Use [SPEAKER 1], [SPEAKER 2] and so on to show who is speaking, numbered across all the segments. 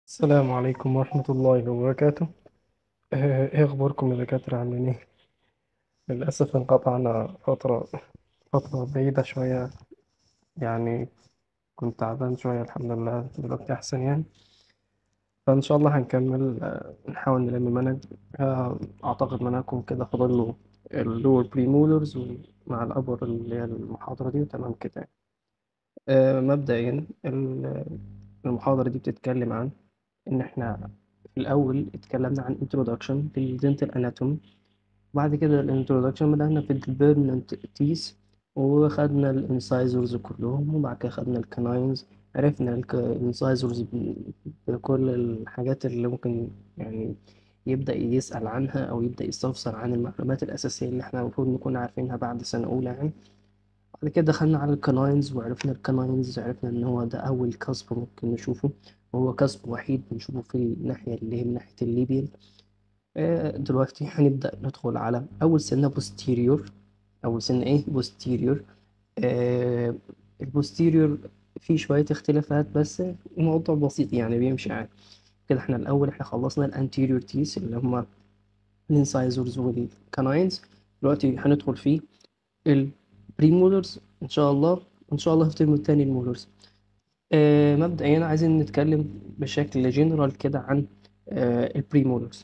[SPEAKER 1] السلام عليكم ورحمة الله وبركاته آه، ايه اخباركم يا دكاترة عاملين ايه للأسف انقطعنا فترة فترة بعيدة شوية يعني كنت تعبان شوية الحمد لله دلوقتي أحسن يعني فإن شاء الله هنكمل آه، نحاول نلم المنهج آه، أعتقد منهجكم كده فاضل له اللور بريمولرز مع الأبر اللي هي المحاضرة دي وتمام كده يعني. آه، مبدئيا ال- المحاضرة دي بتتكلم عن إن إحنا في الأول اتكلمنا عن introduction للدنتال anatomy بعد كده الانترودكشن بدأنا في البيرمننت تيس وخدنا الانسايزرز كلهم وبعد كده خدنا الكناينز عرفنا الانسايزرز بكل الحاجات اللي ممكن يعني يبدأ يسأل عنها أو يبدأ يستفسر عن المعلومات الأساسية اللي احنا المفروض نكون عارفينها بعد سنة أولى يعني بعد كده دخلنا على الكناينز وعرفنا الكناينز عرفنا إن هو ده أول كسب ممكن نشوفه وهو كسب وحيد بنشوفه في الناحية اللي هي من ناحية الليبيال آه، دلوقتي هنبدأ ندخل على أول سنة posterior أول سنة إيه posterior آه البوستيريور فيه شوية اختلافات بس الموضوع بسيط يعني بيمشي عادي كده احنا الأول احنا خلصنا الانتيريور تيس اللي هما الانسايزرز والكاناينز دلوقتي هندخل في البريمولرز إن شاء الله إن شاء الله في الترم التاني المولرز آه مبدئيا عايزين نتكلم بشكل جنرال كده عن آه البريمولرز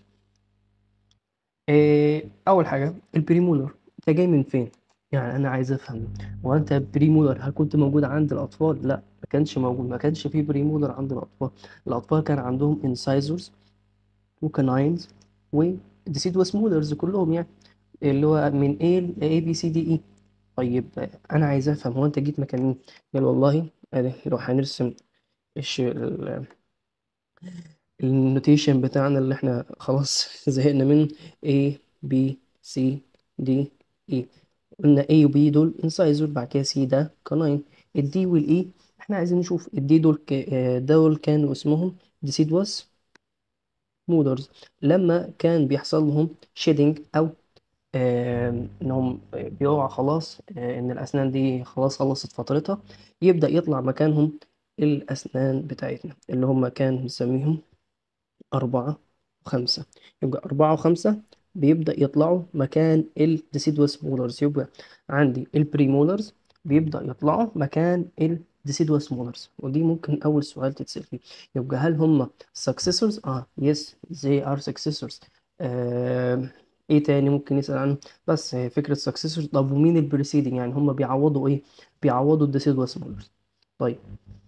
[SPEAKER 1] آه أول حاجة البريمولر أنت جاي من فين؟ يعني أنا عايز أفهم هو أنت بريمولر هل كنت موجود عند الأطفال؟ لا ما كانش موجود ما كانش فيه بريمولر عند الأطفال الأطفال كان عندهم انسايزرز وكناينز وديسيدوس مولرز كلهم يعني اللي هو من A ل A B C D E طيب آه، أنا عايز أفهم هو أنت جيت مكان مين؟ قال والله أدي نروح هنرسم الش... ال- النوتيشن بتاعنا اللي احنا خلاص زهقنا منه A B C D E قلنا A و B دول انسايزر بعد كده C ده كناين الدي والإي احنا عايزين نشوف الدي دول ك... آه، دول كانوا اسمهم ديسيدوس مودرز لما كان بيحصل لهم شيدنج أو آه، انهم بيقع خلاص آه، ان الاسنان دي خلاص خلصت فترتها يبدأ يطلع مكانهم الاسنان بتاعتنا اللي هم كان بنسميهم أربعة وخمسة يبقى أربعة وخمسة بيبدأ يطلعوا مكان الديسيدوس مولرز يبقى عندي البريمولرز بيبدأ يطلعوا مكان الديسيدوس مولرز ودي ممكن أول سؤال تتسأل فيه يبقى هل هم successors؟ اه yes they are successors آه ايه تاني ممكن نسأل عنه بس هي فكرة successors طب ومين البريسيدنج يعني هم بيعوضوا ايه بيعوضوا الديسيدوس مولرز طيب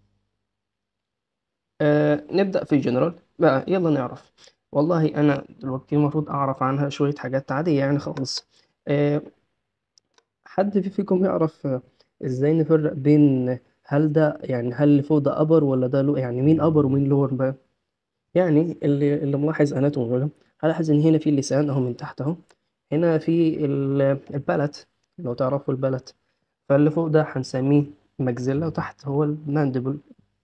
[SPEAKER 1] آه نبدأ في الجنرال بقى يلا نعرف والله أنا دلوقتي المفروض أعرف عنها شوية حاجات عادية يعني خالص آه حد في فيكم يعرف آه، إزاي نفرق بين هل ده يعني هل اللي فوق ده أبر ولا ده لو يعني مين أبر ومين لور بقى يعني اللي اللي ملاحظ أناتومي بقى هلاحظ إن هنا في اللسان أهو من تحت أهو هنا في ال- البلت لو تعرفوا البلت فاللي فوق ده هنسميه ماكسيلا وتحت هو المانديبل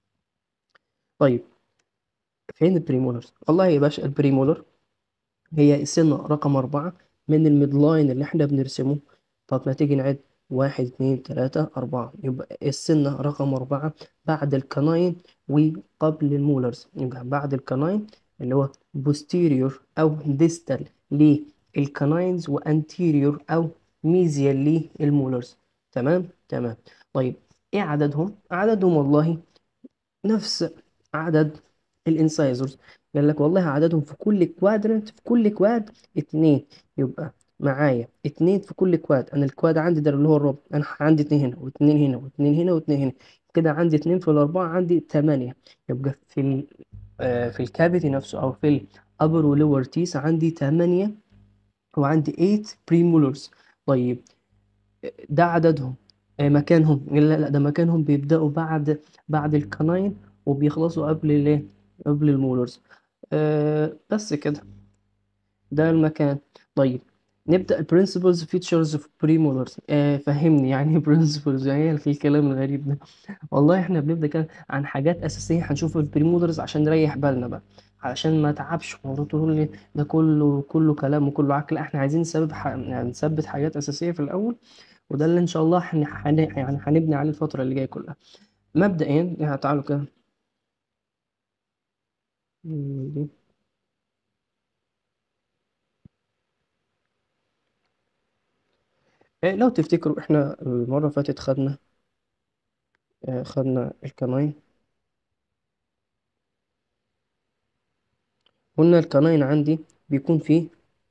[SPEAKER 1] طيب فين البريمولر والله يا باشا البريمولر هي السنة رقم أربعة من الميدلاين اللي احنا بنرسمه طب ما تيجي نعد واحد اتنين تلاتة أربعة يبقى السنة رقم أربعة بعد الكناين وقبل المولرز يبقى بعد الكناين اللي هو posterior أو distal للكناينز وانتيريور أو ميزيال للمولرز تمام تمام طيب ايه عددهم عددهم والله نفس عدد الانسايزرز قال لك والله عددهم في كل كوادرنت في كل كواد اتنين يبقى معايا اتنين في كل كواد انا الكواد عندي ده اللي هو الربع انا عندي اتنين هنا واتنين هنا واتنين هنا واتنين هنا كده عندي اتنين في الاربعة عندي تمانية يبقى في ال آه، في الكافيتي نفسه او في الابر ولور تيس عندي تمانية وعندي 8 بريمولرز طيب ده عددهم آه، مكانهم لا لا ده مكانهم بيبدأوا بعد بعد الكناين وبيخلصوا قبل الايه قبل المولرز آه بس كده ده المكان طيب نبدأ principles features of premolars آه فهمني يعني principles يعني ايه في الكلام الغريب ده والله احنا بنبدأ كده عن حاجات أساسية هنشوف البريمولرز عشان نريح بالنا بقى علشان ما تعبش موضوع تقول لي ده كله كله كلام وكله عك لا احنا عايزين نثبت ح... يعني نثبت حاجات أساسية في الأول وده اللي إن شاء الله هن... هن... يعني هنبني عليه الفترة اللي جاية كلها مبدئيا يعني تعالوا كده دي إيه لو تفتكروا احنا المرة اللي فاتت خدنا آه، خدنا الكناين قلنا الكناين عندي بيكون فيه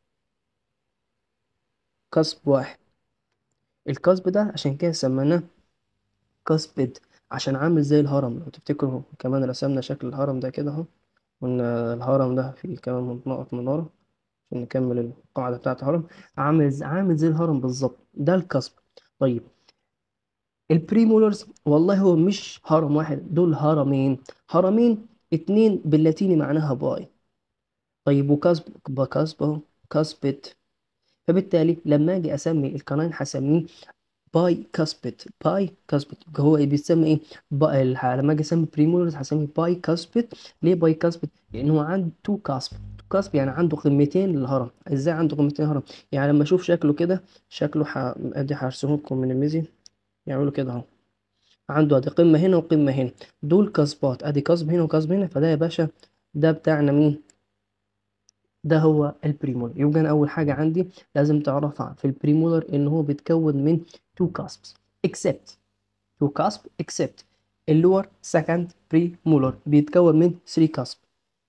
[SPEAKER 1] قصب واحد القصب ده عشان كده سميناه قصبد عشان عامل زي الهرم لو تفتكروا كمان رسمنا شكل الهرم ده كده اهو قلنا الهرم ده فيه كمان نقط منارة عشان نكمل القاعدة بتاعة الهرم عامل زي عامل زي الهرم بالظبط ده القصب طيب البريمولرز والله هو مش هرم واحد دول هرمين هرمين اتنين باللاتيني معناها باي طيب وكسب بكسب اهو كسبت فبالتالي لما اجي اسمي القناين هسميه باي كاسبت باي كاسبت هو إيه بيتسمى ايه با- الح- لما اجي اسمي بريمولرز هسميه باي كاسبت ليه باي كاسبت لان هو عنده تو كاسب تو كاسب يعني عنده قمتين للهرم ازاي عنده قمتين هرم يعني لما اشوف شكله كده شكله ح... ادي هرسمه لكم من الميزي يعملوا كده اهو عنده ادي قمة هنا وقمة هنا دول كاسبات ادي كاسب هنا وكاسب هنا فده يا باشا ده بتاعنا مين ده هو البريمولر يبقى انا اول حاجه عندي لازم تعرفها في البريمولر ان هو بيتكون من two cusps except two cusp except اللور second premolar بيتكون من 3 cusp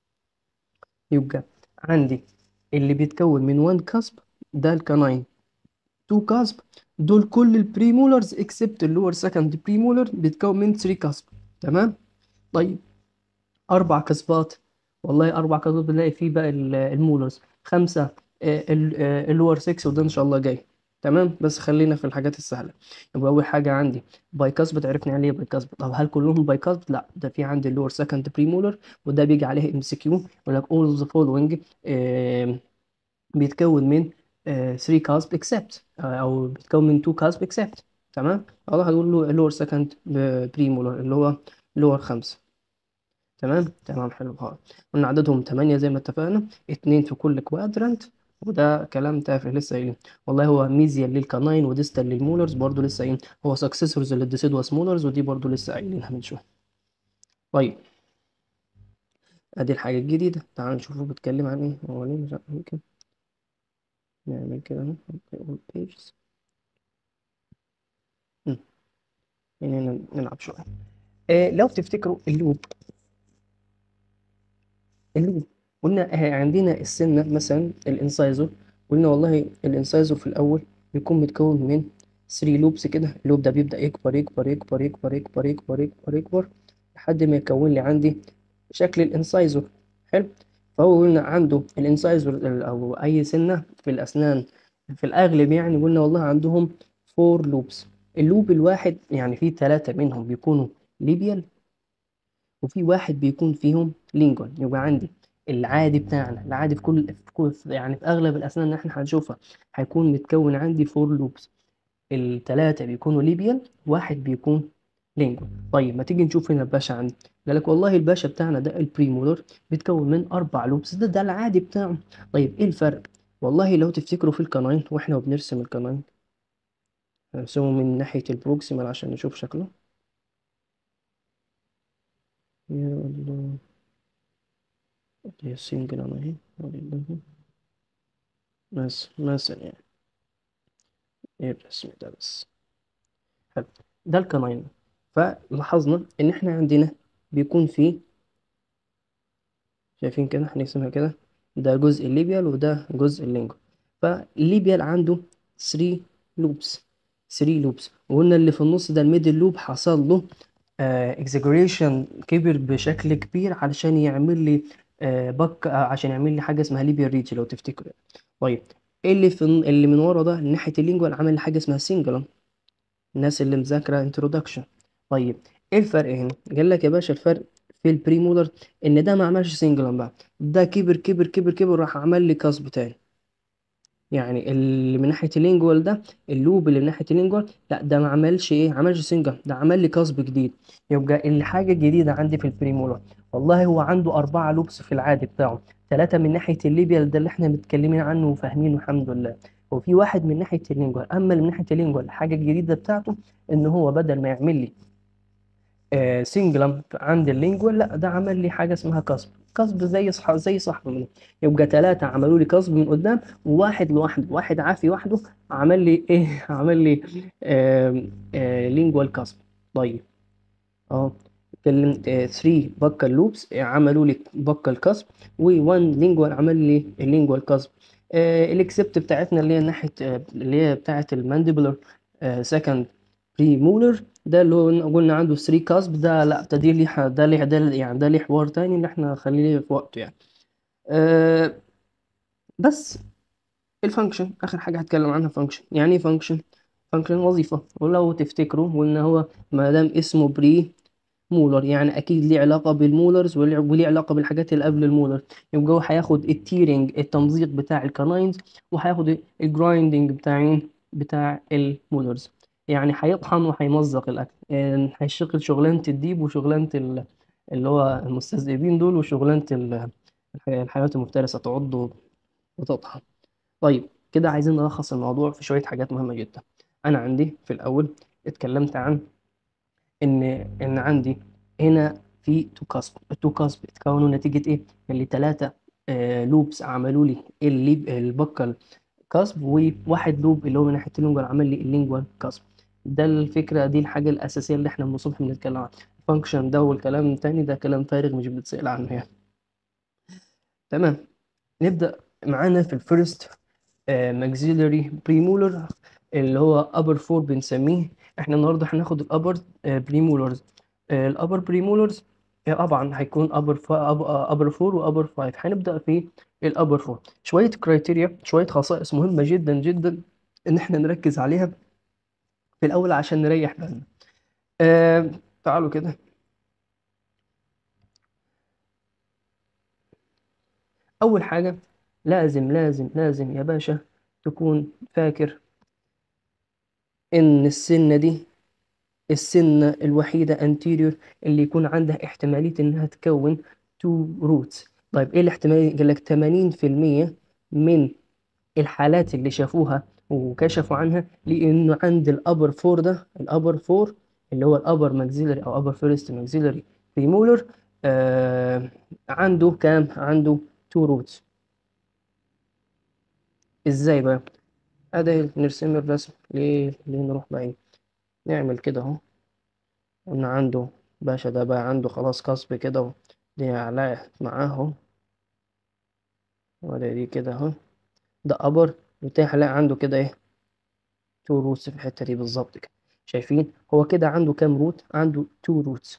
[SPEAKER 1] يبقى عندي اللي بيتكون من one cusp ده الكناين two cusp دول كل البريمولرز except اللور second premolar بيتكون من 3 cusp تمام طيب أربع كسبات والله أربع كسبات بنلاقي فيه بقى ال- المولرز خمسة آه، ال- آه، اللور 6 وده إن شاء الله جاي تمام بس خلينا في الحاجات السهلة يبقى أول حاجة عندي باي كاسبت عرفنا يعني إيه باي كاسبت طب هل كلهم باي كاسبت؟ لا ده في عندي اللور سكند بريمولر وده بيجي عليه ام سي كيو يقول لك all of the following آه، بيتكون من 3 كاسب اكسبت أو بيتكون من 2 كاسب اكسبت تمام؟ الله هنقول له اللور سكند بريمولر اللي هو لور 5 تمام تمام حلو خالص قلنا عددهم تمانية زي ما اتفقنا اتنين في كل كوادرانت وده كلام تافه لسه قايلين والله هو ميزيال للكاناين وديستال للمولرز برضو لسه قايلين هو سكسسورز للديسيدوس مولرز ودي برضو لسه قايلينها من شوية طيب ادي الحاجة الجديدة تعال نشوفه بيتكلم عن ايه هو ليه مش ممكن نعمل كده اهو all pages مم. خلينا نلعب شوية آه لو تفتكروا اللوب اللوب قلنا آه، عندنا السنة مثلا الانسايزور قلنا والله الانسايزور في الأول بيكون متكون من 3 لوبس كده اللوب ده بيبدأ يكبر يكبر يكبر يكبر يكبر يكبر يكبر يكبر لحد ما يكون لي عندي شكل الانسايزور حلو فهو قلنا عنده الانسايزور ال- أو أي سنة في الأسنان في الأغلب يعني قلنا والله عندهم 4 لوبس اللوب الواحد يعني فيه ثلاثة منهم بيكونوا ليبيال وفي واحد بيكون فيهم لينجول يبقى عندي العادي بتاعنا العادي في كل في كل يعني في اغلب الاسنان اللي احنا هنشوفها هيكون متكون عندي فور لوبس الثلاثه بيكونوا ليبيال واحد بيكون لينجول طيب ما تيجي نشوف هنا الباشا عندي قال لك والله الباشا بتاعنا ده البريمولر بيتكون من اربع لوبس ده ده العادي بتاعه طيب ايه الفرق والله لو تفتكروا في القناين واحنا بنرسم القناين هنرسمه من ناحيه البروكسيمال عشان نشوف شكله يا الله هي السنجل انا اهي ولله بس مثلا يعني ايه الرسم ده بس حلو ده الكناين فلاحظنا ان احنا عندنا بيكون فيه شايفين كده هنقسمها كده ده جزء الليبيال وده جزء اللينجو فالليبيال عنده 3 لوبس 3 لوبس وقلنا اللي في النص ده الميدل لوب حصل له اكزاجريشن كبر بشكل كبير علشان يعمل لي آه بك آه عشان يعمل لي حاجه اسمها ليبيال ريتش لو تفتكروا طيب ايه اللي في اللي من ورا ده ناحيه اللينجوال عمل لي حاجه اسمها سينجلم الناس اللي مذاكره انترودكشن طيب ايه الفرق هنا قال لك يا باشا الفرق في البريمولر ان ده ما عملش سينجلم بقى ده كبر كبر كبر كبر راح عمل لي كسب تاني يعني اللي من ناحيه اللينجوال ده اللوب اللي من ناحيه اللينجوال لا ده ما عملش ايه عملش سينجل ده عمل لي كسب جديد يبقى الحاجه الجديده عندي في البريمولر والله هو عنده أربعة لوبس في العادي بتاعه ثلاثة من ناحية الليبيال ده اللي احنا متكلمين عنه وفاهمينه الحمد لله وفي واحد من ناحية اللينجوال أما اللي من ناحية اللينجوال الحاجة الجديدة بتاعته إن هو بدل ما يعمل لي آه سينجلم عند اللينجوال لا ده عمل لي حاجة اسمها كسب قصب زي صح زي صاحبه منه يبقى ثلاثة عملوا لي قصب من قدام وواحد لوحده واحد عافي وحده عمل لي ايه عمل لي آه آه لينجوال قصب طيب اه اتكلمت 3 بكال لوبس عملوا لي بكال قصب و1 لينجوال عمل لي اللينجوال قصب آه الاكسبت بتاعتنا اللي هي ناحيه آه اللي هي بتاعه المانديبولر سكند بري مولر ده اللي هو قلنا عنده 3 قصب ده لا ده دي ليه ده ليه ده يعني ده ليه حوار تاني اللي احنا خليه في وقته يعني آه بس الفانكشن اخر حاجه هتكلم عنها فانكشن يعني ايه فانكشن فانكشن وظيفه ولو تفتكروا قلنا هو ما دام اسمه بري مولر يعني اكيد ليه علاقه بالمولرز وليه علاقه بالحاجات اللي قبل المولر يبقى هو هياخد التيرنج التمزيق بتاع الكاناينز وهياخد الجرايندنج بتاع بتاع المولرز يعني هيطحن وهيمزق الاكل يعني هيشتغل شغلانه الديب وشغلانه اللي هو المستذئبين دول وشغلانه الحيوانات المفترسه تعض وتطحن طيب كده عايزين نلخص الموضوع في شويه حاجات مهمه جدا انا عندي في الاول اتكلمت عن ان ان عندي هنا في تو كاسب التو كاسب اتكونوا نتيجه ايه اللي ثلاثه آه لوبس عملوا لي الليب البكال كاسب وواحد لوب اللي هو من ناحيه اللينجوال عمل لي اللينجوال كاسب ده الفكره دي الحاجه الاساسيه اللي احنا من الصبح بنتكلم عنها الفانكشن ده والكلام التاني ده كلام فارغ مش بنتسال عنه يعني تمام نبدا معانا في الفيرست ماكسيلري بريمولر اللي هو upper فور بنسميه احنا النهارده هناخد الابر بريمولرز الابر بريمولرز طبعا هيكون upper upper 4 وابر 5 هنبدا في الابر 4 شويه كرايتيريا شويه خصائص مهمه جدا جدا ان احنا نركز عليها في الاول عشان نريح بالنا آه تعالوا كده اول حاجه لازم لازم لازم يا باشا تكون فاكر ان السنه دي السنة الوحيدة anterior اللي يكون عندها احتمالية إنها تكون two roots طيب إيه الاحتمالية؟ قال لك 80% من الحالات اللي شافوها وكشفوا عنها لأنه عند الأبر فور ده الأبر فور اللي هو الأبر ماكسيلري أو أبر فيرست ماكسيلري بريمولر آه عنده كام؟ عنده two roots إزاي بقى؟ أدي نرسم الرسم ليه؟ ليه نروح بعيد؟ نعمل كده اهو قلنا عنده باشا ده بقى عنده خلاص قصب كده دي علاقة معاه اهو ولا دي كده اهو ده ابر والتاني هلاقي عنده كده ايه تو روتس في الحتة دي بالظبط كده شايفين هو كده عنده كام روت عنده تو روتس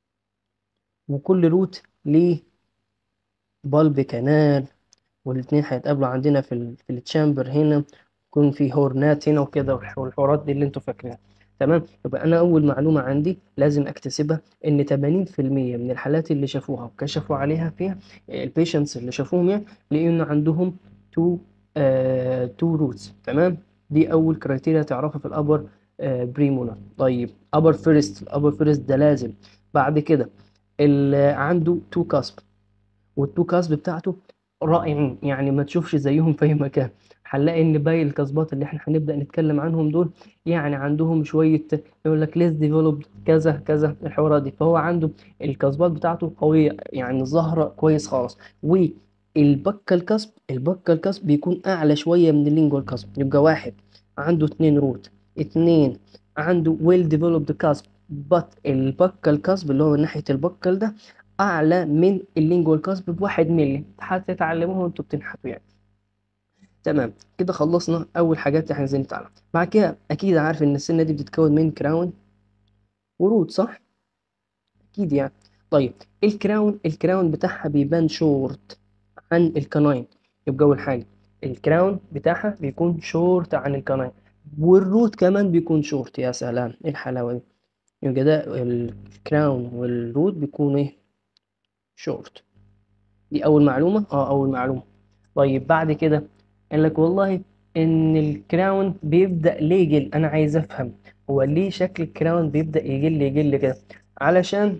[SPEAKER 1] وكل روت ليه بالب كانال والاتنين هيتقابلوا عندنا في ال في التشامبر هنا يكون في هورنات هنا وكده والحوارات دي اللي انتوا فاكرينها تمام يبقى انا اول معلومه عندي لازم اكتسبها ان 80% من الحالات اللي شافوها وكشفوا عليها فيها البيشنتس اللي شافوهم يعني لانه عندهم تو آه تو روتس تمام دي اول كرايتيريا تعرفها في الابر آه بريمولار طيب ابر فيرست الابر فيرست ده لازم بعد كده اللي عنده تو كاسب والتو كاسب بتاعته رائعين يعني ما تشوفش زيهم في اي مكان هنلاقي ان باقي الكسبات اللي احنا هنبدا نتكلم عنهم دول يعني عندهم شويه يقول لك ليس ديفلوبد كذا كذا الحوارات دي فهو عنده الكسبات بتاعته قويه يعني ظاهره كويس خالص والبكا الكسب البكا الكسب بيكون اعلى شويه من اللينجوال كسب يبقى واحد عنده اتنين روت اتنين عنده ويل ديفلوبد كسب بط البكا الكسب اللي هو من ناحيه البكل ده اعلى من اللينجوال كسب بواحد ملي هتتعلموها وانتوا بتنحتوا يعني تمام كده خلصنا اول حاجات احنا عايزين نتعلم بعد كده اكيد عارف ان السنه دي بتتكون من كراون ورود صح اكيد يعني طيب الكراون الكراون بتاعها بيبان شورت عن الكناين يبقى اول حاجه الكراون بتاعها بيكون شورت عن الكناين والروت كمان بيكون شورت يا سلام ايه الحلاوه دي يبقى ده الكراون والروت بيكون ايه شورت دي اول معلومه اه اول معلومه طيب بعد كده قال لك والله ان الكراون بيبدا ليه يجل انا عايز افهم هو ليه شكل الكراون بيبدا يجل يجل كده علشان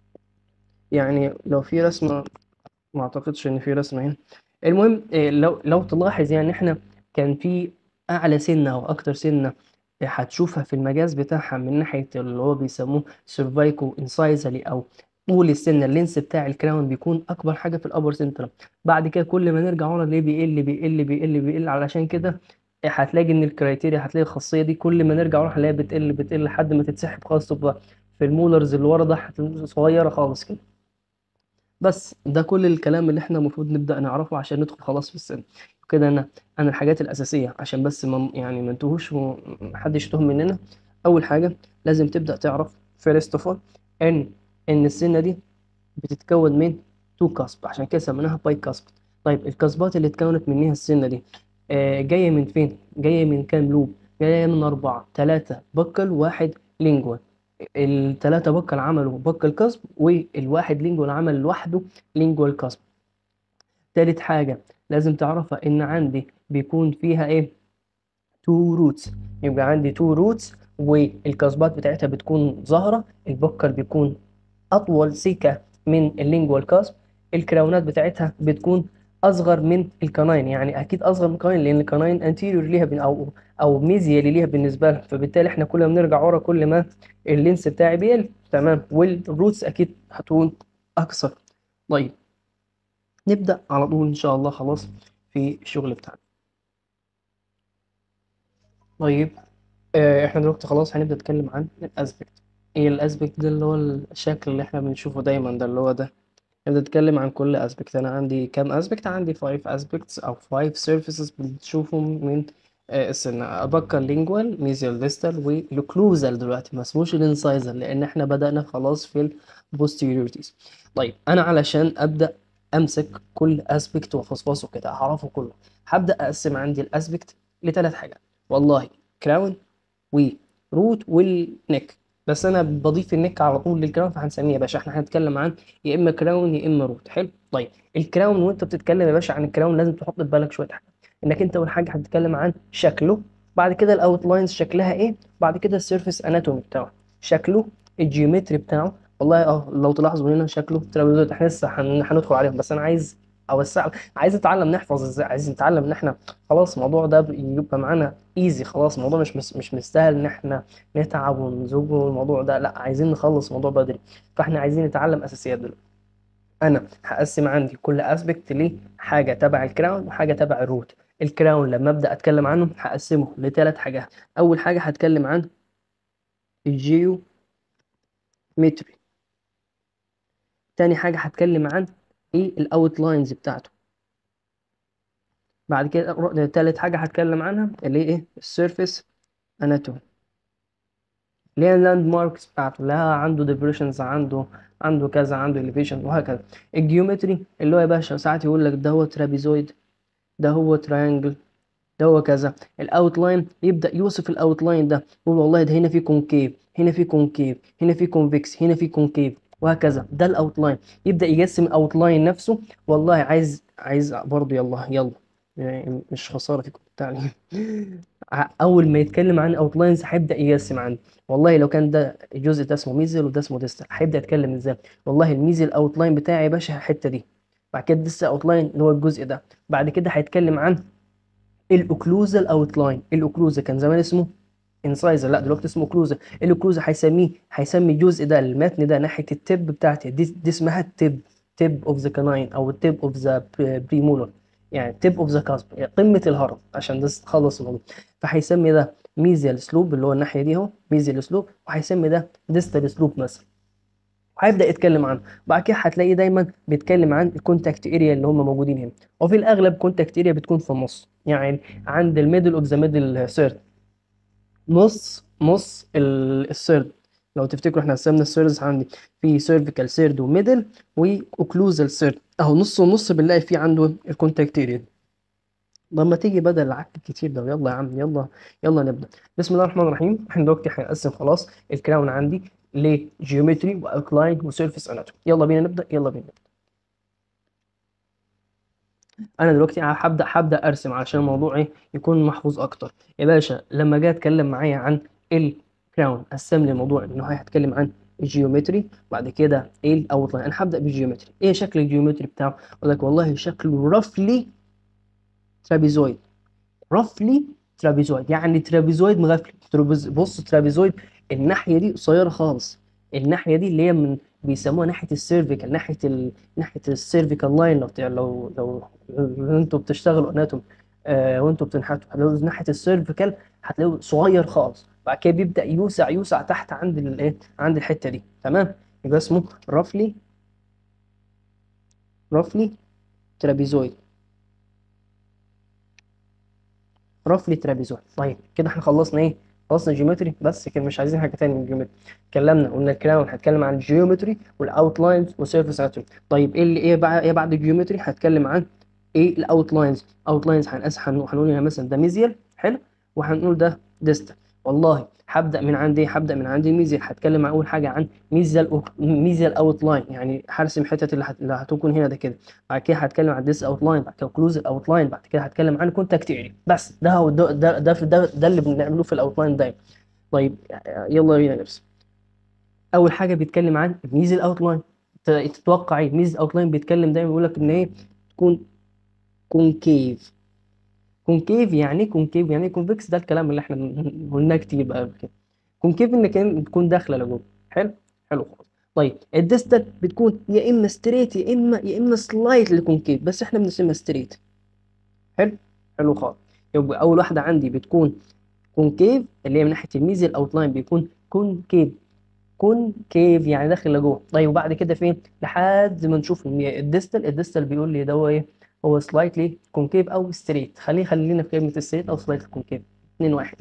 [SPEAKER 1] يعني لو في رسمه ما اعتقدش ان في رسمه هنا المهم لو لو تلاحظ يعني احنا كان في اعلى سنه او اكتر سنه هتشوفها في المجاز بتاعها من ناحيه اللي هو بيسموه سيرفايكو انسايزالي او طول السنه اللينس بتاع الكراون بيكون اكبر حاجه في الابر سنترم بعد كده كل ما نرجع ورا ليه بيقل بيقل بيقل بيقل علشان كده هتلاقي ان الكرايتيريا هتلاقي الخاصيه دي كل ما نرجع ورا هنلاقيها بتقل بتقل لحد ما تتسحب خالص تبقى في المولرز اللي ورا ده هتبقى صغيره خالص كده بس ده كل الكلام اللي احنا المفروض نبدأ نعرفه عشان ندخل خلاص في السن كده انا انا الحاجات الأساسية عشان بس ما يعني ما انتهوش ومحدش يتوه مننا أول حاجة لازم تبدأ تعرف first of all إن إن السنة دي بتتكون من تو كاسب عشان كده سميناها باي كاسب طيب الكاسبات اللي اتكونت منها السنة دي آه جاية من فين؟ جاية من كام لوب؟ جاية من أربعة تلاتة بكل واحد لينجوال التلاتة بكل عملوا بكل كسب والواحد لينجوال عمل لوحده لينجوال كسب تالت حاجة لازم تعرفها إن عندي بيكون فيها إيه تو روتس يبقى عندي تو روتس والكسبات بتاعتها بتكون ظاهرة البكل بيكون أطول سيكة من اللينجوال كاسب الكراونات بتاعتها بتكون اصغر من الكناين يعني اكيد اصغر من الكناين لان الكناين انتيريور ليها بن او او ميزيالي ليها بالنسبه لها فبالتالي احنا كل ما بنرجع ورا كل ما اللينس بتاعي بيقل تمام والروتس اكيد هتكون اكثر طيب نبدا على طول ان شاء الله خلاص في الشغل بتاعنا طيب آه، احنا دلوقتي خلاص هنبدا نتكلم عن الاسبكت ايه الاسبكت ده اللي هو الشكل اللي احنا بنشوفه دايما ده اللي هو ده نبدأ نتكلم عن كل اسبكت انا عندي كام اسبكت عندي 5 اسبكتس او 5 سيرفيسز بنشوفهم من آه، السن ابكر لينجوال ميزيال ديستال والكلوزال دلوقتي ما اسموش الانسايزر لان احنا بدأنا خلاص في البوستيريورتيز طيب انا علشان ابدأ امسك كل اسبكت وافصفصه كده اعرفه كله هبدأ اقسم عندي الاسبكت لثلاث حاجات والله كراون وروت والنك بس انا بضيف النك على طول للكراون فهنسميه يا باشا احنا هنتكلم عن يا اما كراون يا اما روت حلو طيب الكراون وانت بتتكلم يا باشا عن الكراون لازم تحط في بالك شويه حاجات انك انت اول حاجه هتتكلم عن شكله بعد كده الاوتلاينز شكلها ايه بعد كده السيرفيس اناتومي بتاعه شكله الجيومتري بتاعه والله اه لو تلاحظوا هنا شكله ترابيزويد احنا لسه هن- هندخل عليهم بس انا عايز اوسع عايز اتعلم نحفظ ازاي عايز نتعلم ان احنا خلاص الموضوع ده يبقى معانا ايزي خلاص الموضوع مش مش مش مستاهل ان احنا نتعب ونزوج الموضوع ده لا عايزين نخلص الموضوع بدري فاحنا عايزين نتعلم اساسيات دلوقتي انا هقسم عندي كل اسبكت ليه حاجه تبع الكراون وحاجه تبع الروت الكراون لما ابدا اتكلم عنه هقسمه لثلاث حاجات اول حاجه هتكلم عن الجيو متري تاني حاجه هتكلم عن ايه الاوتلاينز بتاعته بعد كده ر- تالت حاجه هتكلم عنها اللي هي ايه السيرفيس اناتومي اللي هي اللاند ماركس بتاعته لها عنده ديبريشنز عنده عنده كذا عنده elevation وهكذا الجيومتري اللي هو يا باشا ساعات يقول لك ده هو ترابيزويد ده هو تريانجل ده هو كذا الاوتلاين يبدا يوصف الاوتلاين ده يقول والله ده هنا في كونكيف هنا في كونكيف هنا في كونفكس هنا في كونكيف وهكذا ده الاوتلاين يبدا يقسم الاوتلاين نفسه والله عايز عايز برضه يلا يلا يعني مش خساره فيكم التعليم ع- اول ما يتكلم عن اوتلاينز هيبدا يقسم عندي والله لو كان ده الجزء ده اسمه ميزل وده اسمه ديستال هيبدا يتكلم ازاي والله الميزل اوتلاين بتاعي يا باشا الحته دي بعد كده الديستال اوتلاين اللي هو الجزء ده بعد كده هيتكلم عن الاوكلوزال اوتلاين الاوكلوزا كان زمان اسمه انسايزر لا دلوقتي اسمه اوكلوزا الاوكلوزا هيسميه هيسمي الجزء ده المتن ده ناحيه التب بتاعتي دي, دي اسمها التب تب اوف ذا كاناين او التب اوف ذا بريمولر يعني تب اوف ذا كاسب يعني قمه الهرم عشان بس تخلص الموضوع فهيسمي ده ميزيال سلوب اللي هو الناحيه دي اهو ميزيال سلوب وهيسمي ده ديستال سلوب مثلا وهيبدا يتكلم عنه بعد كده هتلاقيه دايما بيتكلم عن الكونتاكت اريا اللي هم موجودين هنا وفي الاغلب كونتاكت اريا بتكون في النص يعني عند الميدل اوف ذا ميدل سيرد نص نص ال- السيرد لو تفتكروا احنا قسمنا السيردز عندي في سيرفيكال سيرد وميدل واوكلوزال سيرد اهو نص ونص بنلاقي فيه عنده الكونتاكت اريا لما تيجي بدل العك الكتير ده يلا يا عم يلا يلا نبدا بسم الله الرحمن الرحيم احنا دلوقتي هنقسم خلاص الكراون عندي لجيومتري واوتلاين وسيرفيس اناتومي يلا بينا نبدا يلا بينا نبدا انا دلوقتي هبدا هبدا ارسم علشان الموضوع ايه يكون محفوظ اكتر يا باشا لما جاي اتكلم معايا عن الكراون قسم لي الموضوع انه هيتكلم عن الجيومتري بعد كده ايه الاوتلاين انا هبدا بالجيومتري ايه شكل الجيومتري بتاعه اقول لك والله شكله رفلي ترابيزويد رفلي ترابيزويد يعني ترابيزويد مغفل ترابيز بص ترابيزويد الناحيه دي قصيره خالص الناحيه دي اللي هي من بيسموها ناحيه السيرفيكال ناحيه ال... ناحيه السيرفيكال لاين لو لو لو, لو انتوا بتشتغلوا اناتوم آه وانتوا بتنحتوا هتلاقوا ناحيه السيرفيكال هتلاقوا صغير خالص بعد كده بيبدا يوسع يوسع تحت عند الايه عند الحته دي تمام يبقى اسمه رفلي رفلي ترابيزويد رفلي ترابيزويد طيب كده احنا خلصنا ايه خلصنا جيومتري بس كده مش عايزين حاجه تاني من الجيومتري اتكلمنا قلنا الكراون هتكلم عن الجيومتري والاوتلاينز والسيرفيس اتوم طيب ايه اللي ايه بقى ايه بعد الجيومتري هتكلم عن ايه الاوتلاينز اوتلاينز هنقاس هنقول هنا مثلا ده ميزيال حلو وهنقول ده ديستال والله هبدا من عندي هبدا من عندي الميزيال هتكلم اول حاجه عن ميزيال ميزيال اوت لاين يعني هرسم الحتت اللي, هت... اللي هتكون هنا ده كده بعد كده هتكلم عن ديس اوت لاين بعد كده كلوز اوت لاين بعد كده هتكلم عن كونتاكت اريا بس ده هو ده ده ده, ده, ده اللي بنعمله في الاوت لاين دايما طيب يلا بينا نرسم اول حاجه بيتكلم عن ميزيال اوت لاين تتوقع ايه ميزيال اوت لاين بيتكلم دايما بيقول لك ان هي تكون كونكيف كونكيف يعني ايه كونكيف يعني ايه كونفكس ده الكلام اللي احنا قلناه كتير بقى قبل كده كونكيف ان كان بتكون داخله لجوه حلو حلو خالص طيب الديستال بتكون يا اما ستريت يا اما يا اما سلايتلي كونكيف بس احنا بنسميها ستريت حلو حلو خالص يبقى اول واحده عندي بتكون كونكيف اللي هي من ناحيه الميزل اوتلاين بيكون كونكيف كونكيف يعني داخل لجوه طيب وبعد كده فين لحد ما نشوف الديستال الديستال بيقول لي ده هو ايه هو سلايتلي كونكيف او ستريت خليه خلينا في كلمه ستريت او سلايتلي كونكيف 2 1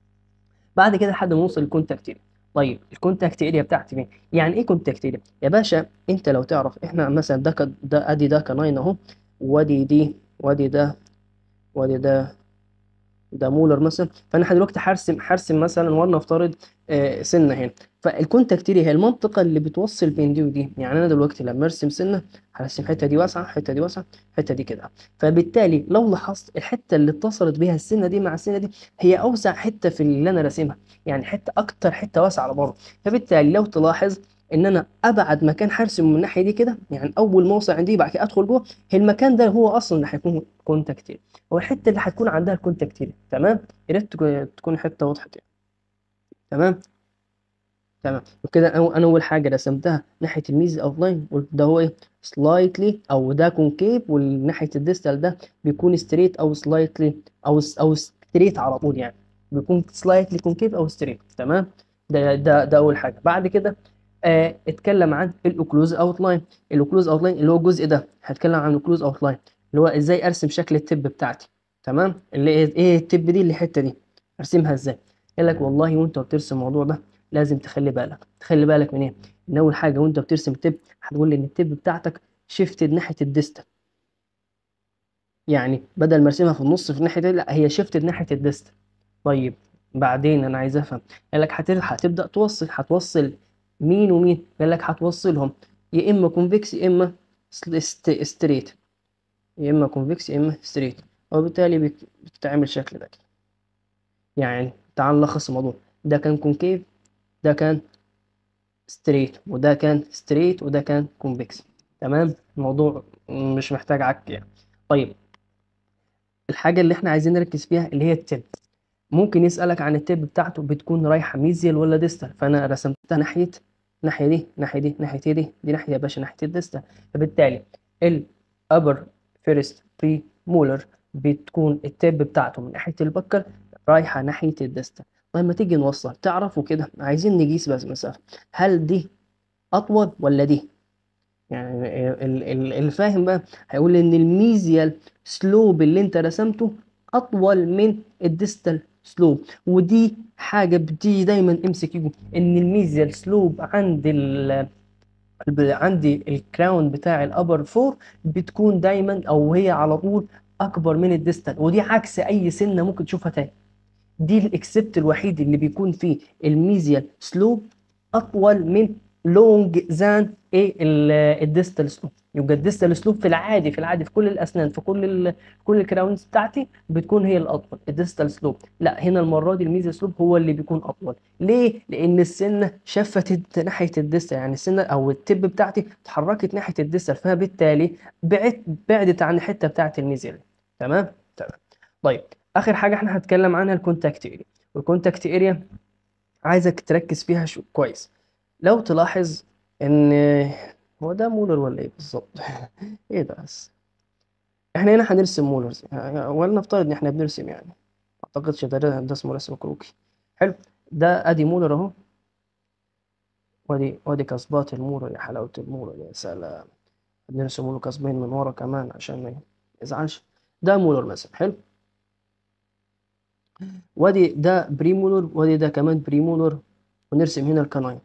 [SPEAKER 1] بعد كده لحد ما نوصل للكونتاكت اريا طيب الكونتاكت اريا بتاعتي فين يعني ايه كونتاكت اريا يا باشا انت لو تعرف احنا مثلا ده ك... ده ادي ده كناين اهو وادي دي وادي ده وادي ده ده مولر مثلا فانا دلوقتي هرسم هرسم مثلا ولنفترض آه سنه هنا فالكونتاكت اريا هي المنطقه اللي بتوصل بين دي ودي يعني انا دلوقتي لما ارسم سنه هرسم الحته دي واسعه الحته دي واسعه الحته دي كده فبالتالي لو لاحظت الحته اللي اتصلت بيها السنه دي مع السنه دي هي اوسع حته في اللي انا راسمها يعني حته اكتر حته واسعه لبره فبالتالي لو تلاحظ ان انا ابعد مكان هرسم من الناحيه دي كده يعني اول ما اوصل عندي بعد كده ادخل جوه المكان ده هو اصلا اللي هيكون كونتاكت هو الحته اللي هتكون عندها الكونتاكت تمام يا ريت تكون حته وضحت يعني تمام تمام وكده انا اول حاجه رسمتها ناحيه الميز اوت لاين ده هو ايه سلايتلي او ده كونكيف والناحيه الديستال ده بيكون ستريت او سلايتلي او او ستريت على طول يعني بيكون سلايتلي كونكيف او ستريت تمام ده ده ده اول حاجه بعد كده آه اتكلم عن الاوكلوز اوت لاين الاوكلوز اوت لاين اللي هو الجزء ده هتكلم عن الاوكلوز اوت لاين اللي هو ازاي ارسم شكل التب بتاعتي تمام اللي ايه التب دي اللي الحته دي ارسمها ازاي قال لك والله وانت بترسم الموضوع ده لازم تخلي بالك تخلي بالك من ايه ان اول حاجه وانت بترسم التب هتقول لي ان التب بتاعتك شيفتد ناحيه الديستال يعني بدل ما ارسمها في النص في الناحيه دي لا هي شيفتد ناحيه الديستال طيب بعدين انا عايز افهم قال لك هتبدا توصل هتوصل مين ومين قال لك هتوصلهم يا اما كونفكس يا اما ستريت يا اما كونفكس يا اما ستريت وبالتالي بتتعمل شكل ده يعني تعال نلخص الموضوع ده كان كونكيف ده كان ستريت وده كان ستريت وده كان كونفكس تمام الموضوع مش محتاج عك يعني طيب الحاجة اللي احنا عايزين نركز فيها اللي هي التب ممكن يسألك عن التب بتاعته بتكون رايحة ميزيال ولا ديستال فأنا رسمتها ناحية ناحية دي ناحية دي ناحية دي دي ناحية يا باشا ناحية الديستال فبالتالي الأبر فيرست بري مولر بتكون التب بتاعته من ناحية البكر رايحة ناحية الديستال طيب ما تيجي نوصل تعرفوا كده عايزين نقيس بس مسافة هل دي أطول ولا دي يعني الفاهم بقى هيقول ان الميزيال سلوب اللي انت رسمته اطول من الديستال سلوب ودي حاجه بتيجي دايما امسك يجو ان الميزيال سلوب عند ال عندي الكراون بتاع الابر فور بتكون دايما او هي على طول اكبر من الديستال ودي عكس اي سنه ممكن تشوفها تاني دي الاكسبت الوحيد اللي بيكون فيه الميزيال سلوب اطول من لونج ذان ايه الديستال سلوب يبقى الديستال سلوب في العادي في العادي في كل الاسنان في كل ال كل الكراونز بتاعتي بتكون هي الاطول الديستال سلوب لا هنا المره دي الميزا سلوب هو اللي بيكون اطول ليه لان السنه شفتت ناحيه الديستال يعني السنه او التب بتاعتي اتحركت ناحيه الديستال فبالتالي بعدت بعدت عن الحته بتاعت الميزيال تمام تمام طيب اخر حاجه احنا هنتكلم عنها الكونتاكت اريا والكونتاكت اريا عايزك تركز فيها شو كويس لو تلاحظ ان هو ده مولر ولا ايه بالظبط ايه ده بس احنا هنا هنرسم مولرز يعني ولنفترض ان احنا بنرسم يعني اعتقدش ده ده اسمه رسم كروكي حلو ده ادي مولر اهو وادي وادي كسبات المولر يا حلاوة المولر يا سلام بنرسم له كسبين من ورا كمان عشان ما يزعلش ده مولر مثلا حلو وادي ده بريمولر وادي ده كمان بريمولر ونرسم هنا الكناين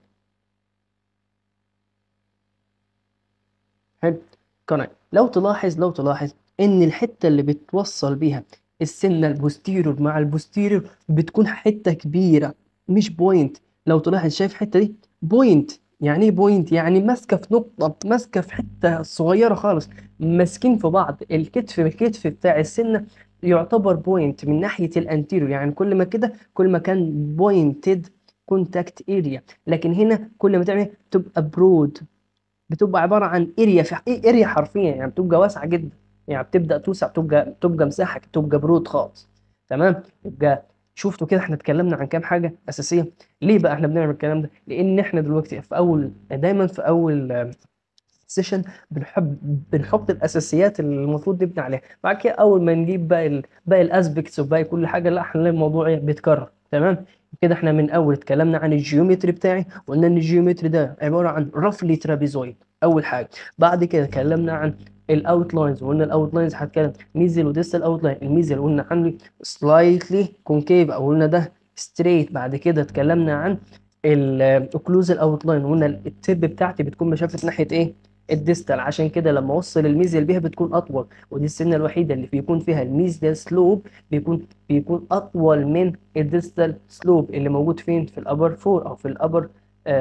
[SPEAKER 1] حلو كناين لو تلاحظ لو تلاحظ ان الحته اللي بتوصل بيها السنه البوستيرور مع البوستيرور بتكون حته كبيره مش بوينت لو تلاحظ شايف الحته دي بوينت يعني ايه بوينت يعني ماسكه في نقطه ماسكه في حته صغيره خالص ماسكين في بعض الكتف الكتف بتاع السنه يعتبر بوينت من ناحيه الانتيريور يعني كل ما كده كل ما كان بوينتد كونتاكت اريا لكن هنا كل ما تعمل تبقى برود بتبقى عباره عن اريا في ايه اريا حرفيا يعني بتبقى واسعه جدا يعني بتبدا توسع بتبقى تبقى مساحه تبقى برود خالص تمام يبقى شفتوا كده احنا اتكلمنا عن كام حاجه اساسيه ليه بقى احنا بنعمل الكلام ده لان احنا دلوقتي في اول دايما في اول سيشن بنحب بنحط الاساسيات اللي المفروض نبني عليها بعد كده اول ما نجيب باقي ال- باقي الاسبكتس وباقي كل حاجه لا احنا الموضوع ايه بيتكرر تمام كده احنا من اول اتكلمنا عن الجيومتري بتاعي وقلنا ان الجيومتري ده عباره عن رفلي ترابيزويد اول حاجه بعد كده اتكلمنا عن الاوتلاينز وقلنا الاوتلاينز هتكلم ميزل وديستال اوتلاين الميزل قلنا عنه سلايتلي كونكيف او قلنا ده ستريت بعد كده اتكلمنا عن الاوكلوزال اوتلاين وقلنا التب بتاعتي بتكون مشافه ناحيه ايه الديستال عشان كده لما اوصل الميزل بيها بتكون اطول ودي السنه الوحيده اللي بيكون فيها الميزل سلوب بيكون بيكون اطول من الديستال سلوب اللي موجود فين في الابر فور او في الابر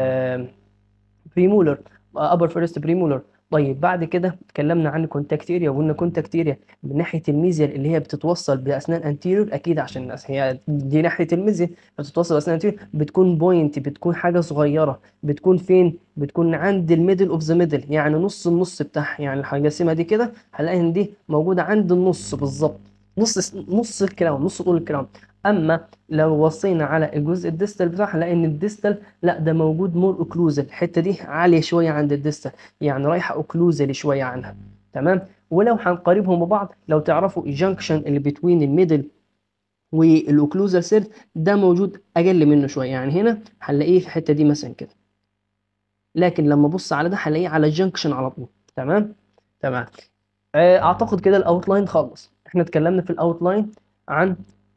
[SPEAKER 1] بريمولر ابر فيرست بريمولر طيب بعد كده اتكلمنا عن كونتاكت اريا وقلنا كونتاكت اريا من ناحيه الميزيال اللي هي بتتوصل باسنان انتيريور اكيد عشان الناس هي دي ناحيه الميزيال بتتوصل باسنان انتيريور بتكون بوينت بتكون حاجه صغيره بتكون فين بتكون عند الميدل اوف ذا ميدل يعني نص النص بتاعها يعني الحجاسمه دي كده هنلاقي ان دي موجوده عند النص بالظبط نص نص الكراون نص طول الكراون اما لو وصينا على الجزء الديستال بتاعها هنلاقي ان الديستال لا ده موجود مور اوكلوزال الحته دي عاليه شويه عند الديستال يعني رايحه اوكلوزال شويه عنها تمام ولو هنقاربهم ببعض لو تعرفوا الجنكشن اللي بتوين الميدل والاوكلوزال سيرد ده موجود اقل منه شويه يعني هنا هنلاقيه في الحته دي مثلا كده لكن لما ابص على ده هلاقيه على الجنكشن على طول تمام تمام آه، اعتقد كده الاوتلاين خلص احنا اتكلمنا في الاوتلاين عن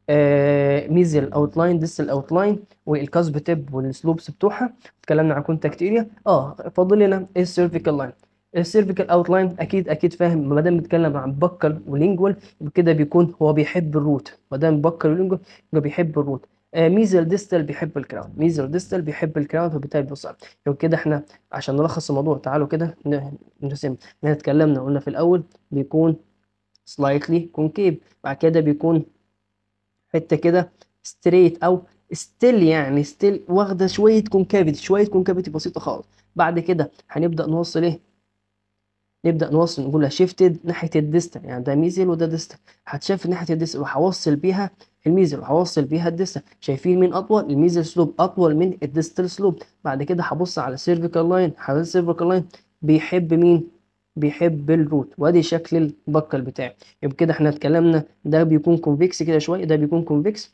[SPEAKER 1] ميزل اوتلاين ديستال اوتلاين والكاسب تيب والسلوبس بتوعها اتكلمنا عن كونتاكت اريا اه فاضل لنا السيرفيكال لاين السيرفيكال اوتلاين اكيد اكيد فاهم ما دام بنتكلم عن بكل ولينجوال يبقى كده بيكون هو بيحب الروت ما دام بكل ولينجوال يبقى بيحب الروت آه ميزل ديستال بيحب الكراون ميزل ديستال بيحب الكراون فبالتالي بيبص عليه يبقى كده احنا عشان نلخص الموضوع تعالوا كده ن- نرسم احنا اتكلمنا قلنا في الاول بيكون slightly concave بعد كده بيكون حته كده ستريت او ستيل يعني ستيل واخده شويه كونكافيتي شويه كونكافيتي بسيطه خالص بعد كده هنبدا نوصل ايه نبدا نوصل نقولها شيفتد ناحيه الديستال يعني ده ميزل وده ديستال هتشاف ناحيه الديستال وهوصل بيها الميزل وهوصل بيها الديستال شايفين مين اطول الميزل سلوب اطول من الديستال سلوب بعد كده هبص على السيرفيكال لاين على السيرفيكال لاين بيحب مين بيحب الروت وادي شكل البكل بتاعي يبقى كده احنا اتكلمنا ده بيكون كونفكس كده شويه ده بيكون كونفكس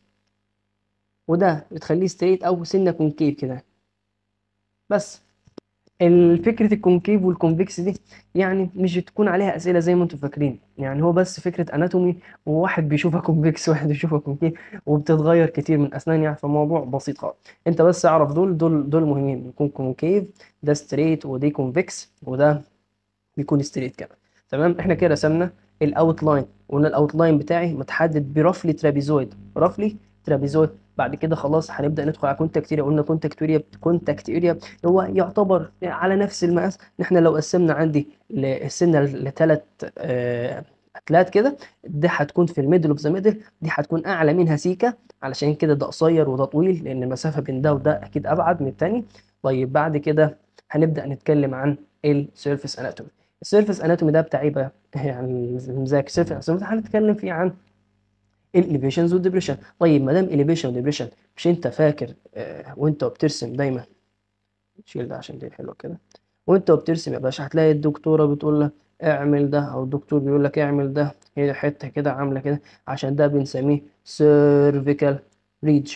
[SPEAKER 1] وده بتخليه ستريت او سنه كونكيف كده بس الفكرة الكونكيف والكونفكس دي يعني مش بتكون عليها أسئلة زي ما انتم فاكرين يعني هو بس فكرة أناتومي وواحد بيشوفها كونفكس وواحد بيشوفها كونكيف وبتتغير كتير من أسنان يعني فالموضوع بسيط خالص انت بس اعرف دول دول دول مهمين يكون كونكيف ده ستريت ودي كونفكس وده بيكون ستريت كمان تمام احنا كده رسمنا الاوت لاين وقلنا الاوت لاين بتاعي متحدد برفلي ترابيزويد رفلي ترابيزويد بعد كده خلاص هنبدا ندخل على كونتاكت اريا قلنا كونتاكت اريا كونتاكت اريا هو يعتبر على نفس المقاس ان احنا لو قسمنا عندي السنه لثلاث اتلات كده دي هتكون في الميدل اوف ذا ميدل دي هتكون اعلى منها سيكا علشان كده ده قصير وده طويل لان المسافه بين ده وده اكيد ابعد من التاني طيب بعد كده هنبدا نتكلم عن السيرفيس اناتومي السيرفيس اناتومي ده بتاع ايه بقى يعني مذاكر سيرفيس اناتومي هنتكلم فيه عن الاليفيشنز والديبريشن طيب ما دام اليفيشن وديبريشن مش انت فاكر آه وانت بترسم دايما شيل ده عشان دي حلوه كده وانت بترسم يا باشا هتلاقي الدكتوره بتقول لك اعمل ده او الدكتور بيقول لك اعمل ده هي حته كده عامله كده عشان ده بنسميه سيرفيكال ريج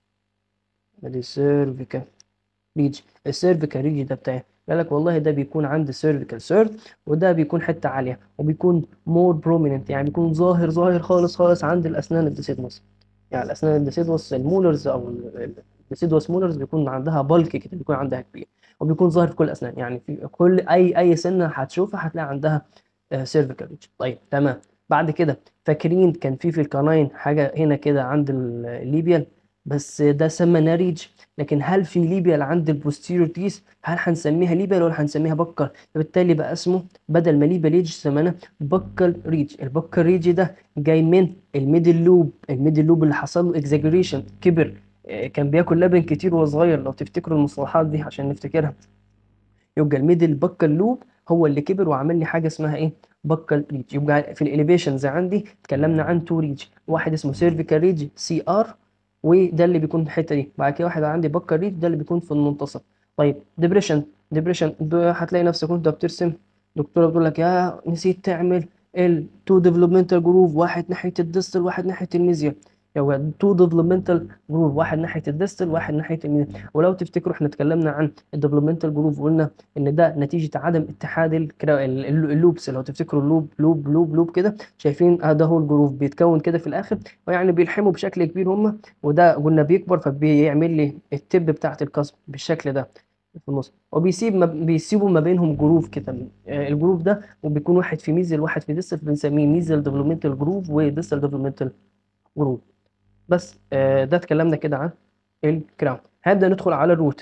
[SPEAKER 1] ادي سيرفيكال ريج السيرفيكال ريج ده بتاعي قال لك والله ده بيكون عند سيرفيكال سيرف وده بيكون حته عاليه وبيكون مور بروميننت يعني بيكون ظاهر ظاهر خالص خالص عند الاسنان الديسيدموس يعني الاسنان الديسيدوس المولرز او الديسيدوس مولرز بيكون عندها بالك كده بيكون عندها كبير وبيكون ظاهر في كل الاسنان يعني في كل اي اي سنه هتشوفها هتلاقي عندها سيرفيكال ريج طيب تمام بعد كده فاكرين كان في في القناين حاجه هنا كده عند الليبيال بس ده سمى ريج لكن هل في ليبيال عند البوستيريور تيس هل هنسميها ليبيال ولا هنسميها بكر فبالتالي بقى اسمه بدل ما ليبيال ريج سميناه بكر ريج البكر ريج ده جاي من الميدل لوب الميدل لوب اللي حصل له اكزاجريشن كبر كان بياكل لبن كتير وهو صغير لو تفتكروا المصطلحات دي عشان نفتكرها يبقى الميدل بكر لوب هو اللي كبر وعمل لي حاجه اسمها ايه بكال ريج يبقى في الاليفيشنز عندي اتكلمنا عن تو ريج واحد اسمه سيرفيكال ريج سي ار وده اللي بيكون في الحته دي بعد كده واحد عندي بكر ريج ده اللي بيكون في المنتصف طيب ديبريشن ديبريشن هتلاقي نفسك وانت بترسم دكتوره بتقول لك يا نسيت تعمل التو ديفلوبمنتال جروف واحد ناحيه الديستال واحد ناحيه الميزيال يبقى تو ديفلوبمنتال جروف واحد ناحيه الديستال واحد ناحيه الميزيال ولو تفتكروا احنا اتكلمنا عن الديفلوبمنتال جروف وقلنا ان ده نتيجه عدم اتحاد اللوبس لو تفتكروا اللوب لوب لوب لوب كده شايفين ده هو الجروف بيتكون كده في الاخر ويعني بيلحموا بشكل كبير هم وده قلنا بيكبر فبيعمل لي التب بتاعه القصب بالشكل ده في النص وبيسيب ما بيسيبوا ما بينهم جروف كده الجروف ده وبيكون واحد في ميزل واحد في ديستال بنسميه ميزل ديفلوبمنتال جروف وديستال ديفلوبمنتال جروف بس آه ده اتكلمنا كده عن الكراون هنبدا ندخل على الروت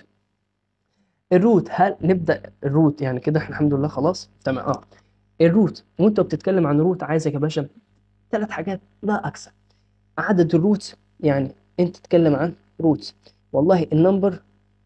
[SPEAKER 1] الروت هل نبدا الروت يعني كده احنا الحمد لله خلاص تمام اه الروت وانت بتتكلم عن الروت عايزك يا باشا ثلاث حاجات لا اكثر عدد الروت يعني انت تتكلم عن روت والله النمبر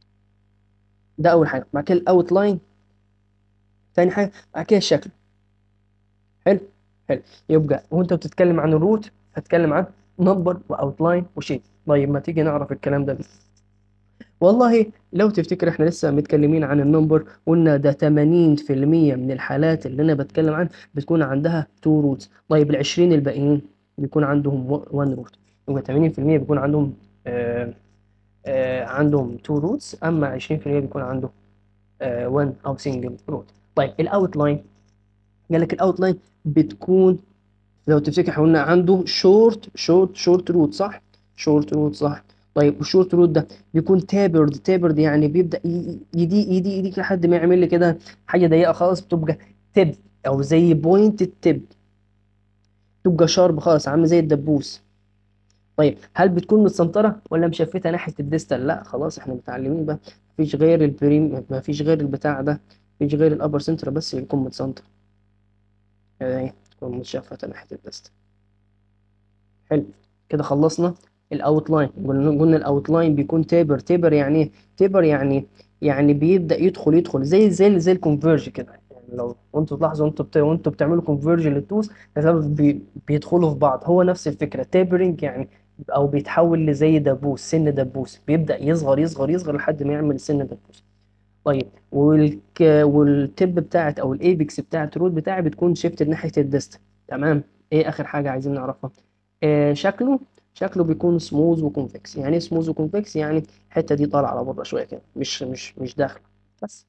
[SPEAKER 1] ده اول حاجه بعد كده الاوت لاين تاني حاجه بعد كده الشكل حلو حلو يبقى وانت بتتكلم عن الروت هتتكلم عن نمبر واوت لاين وشيب طيب ما تيجي نعرف الكلام ده والله لو تفتكر احنا لسه متكلمين عن النمبر قلنا ده 80% من الحالات اللي انا بتكلم عنها بتكون عندها تو روتس طيب ال 20 الباقيين بيكون عندهم 1 روت يبقى 80% بيكون عندهم آه آه عندهم تو روتس اما 20% بيكون عنده 1 او سنجل روت طيب الاوت لاين قال لك الاوت لاين بتكون لو تفتكر احنا قلنا عنده شورت شورت شورت روت صح شورت روت صح طيب والشورت روت ده بيكون تابرد تابرد يعني بيبدا يدي يدي يدي لحد ما يعمل لي كده حاجه ضيقه خالص بتبقى تب او زي بوينت التب تبقى شارب خالص عامله زي الدبوس طيب هل بتكون متسنطره ولا مشفته ناحيه الديستال لا خلاص احنا متعلمين بقى مفيش غير البريم مفيش غير البتاع ده مفيش غير الابر سنتر بس اللي يكون متسنطر اهي تكون متشفته ناحيه الديستال حلو كده خلصنا الاوت لاين قلنا قلنا الاوت لاين بيكون تابر تابر يعني ايه تابر يعني يعني بيبدا يدخل يدخل زي زي زي الكونفيرج كده يعني لو انتوا تلاحظوا انتوا بت... وانتوا بتعملوا كونفيرج للتوس بي... بيدخلوا في بعض هو نفس الفكره تابرنج يعني او بيتحول لزي دبوس سن دبوس بيبدا يصغر يصغر يصغر لحد ما يعمل سن دبوس طيب والك... والتب بتاعت او الايبكس بتاعت الروت بتاعي بتكون شيفت ناحيه الديست تمام ايه اخر حاجه عايزين نعرفها آه شكله شكله بيكون سموز وكونفكس يعني ايه سموز وكونفكس يعني الحته دي طالعه لبره شويه كده مش مش مش داخله بس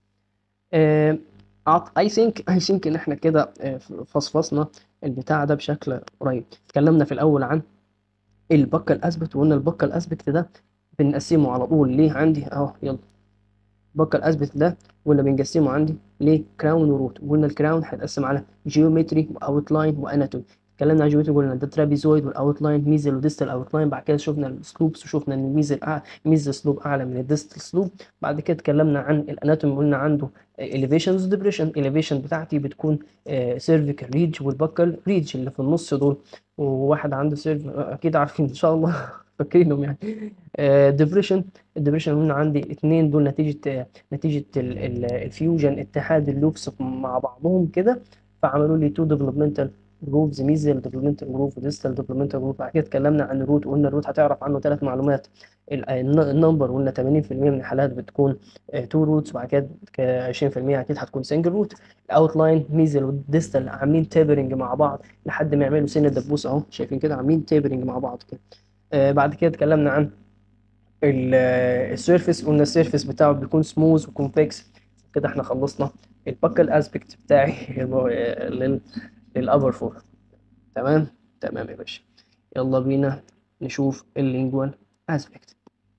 [SPEAKER 1] اي ثينك اي ثينك ان احنا كده فصفصنا البتاع ده بشكل قريب اتكلمنا في الاول عن البكه الاسبت وقلنا البكه الاسبت ده بنقسمه على طول ليه عندي اهو يلا البكه الاسبت ده قلنا بنقسمه عندي ليه كراون وروت وقلنا الكراون هيتقسم على جيومتري واوت لاين واناتومي اتكلمنا عن جيومتري قلنا ده ترابيزويد والاوت لاين ميزل وديستال اوت لاين بعد كده شفنا السلوبس وشفنا ان الميزل أعلى ميزل سلوب اعلى من الديستال سلوب بعد كده اتكلمنا عن الاناتومي قلنا عنده اليفيشنز وديبريشن اليفيشن بتاعتي بتكون سيرفيكال ريج والبكال ريج اللي في النص دول وواحد عنده سيرف اكيد عارفين ان شاء الله فاكرينهم يعني ديبريشن الديبريشن قلنا عندي اتنين دول نتيجه نتيجه الفيوجن اتحاد اللوبس مع بعضهم كده فعملوا لي تو ديفلوبمنتال جروفز ميزيال ديفلوبمنتال جروف وديستال ديفلوبمنتال جروف بعد كده اتكلمنا عن الروت وقلنا الروت هتعرف عنه ثلاث معلومات النمبر قلنا 80% من الحالات بتكون تو روتس وبعد كده 20% اكيد هتكون سنجل روت الاوتلاين ميزل والديستال عاملين تيبرنج مع بعض لحد ما يعملوا سن الدبوس اهو شايفين كده عاملين تيبرنج مع بعض كده آه بعد كده اتكلمنا عن السيرفيس قلنا السيرفيس بتاعه بيكون سموث وكونفكس كده احنا خلصنا الباكل اسبكت بتاعي لل للابر فور تمام تمام يا باشا يلا بينا نشوف اللينجوال اسبكت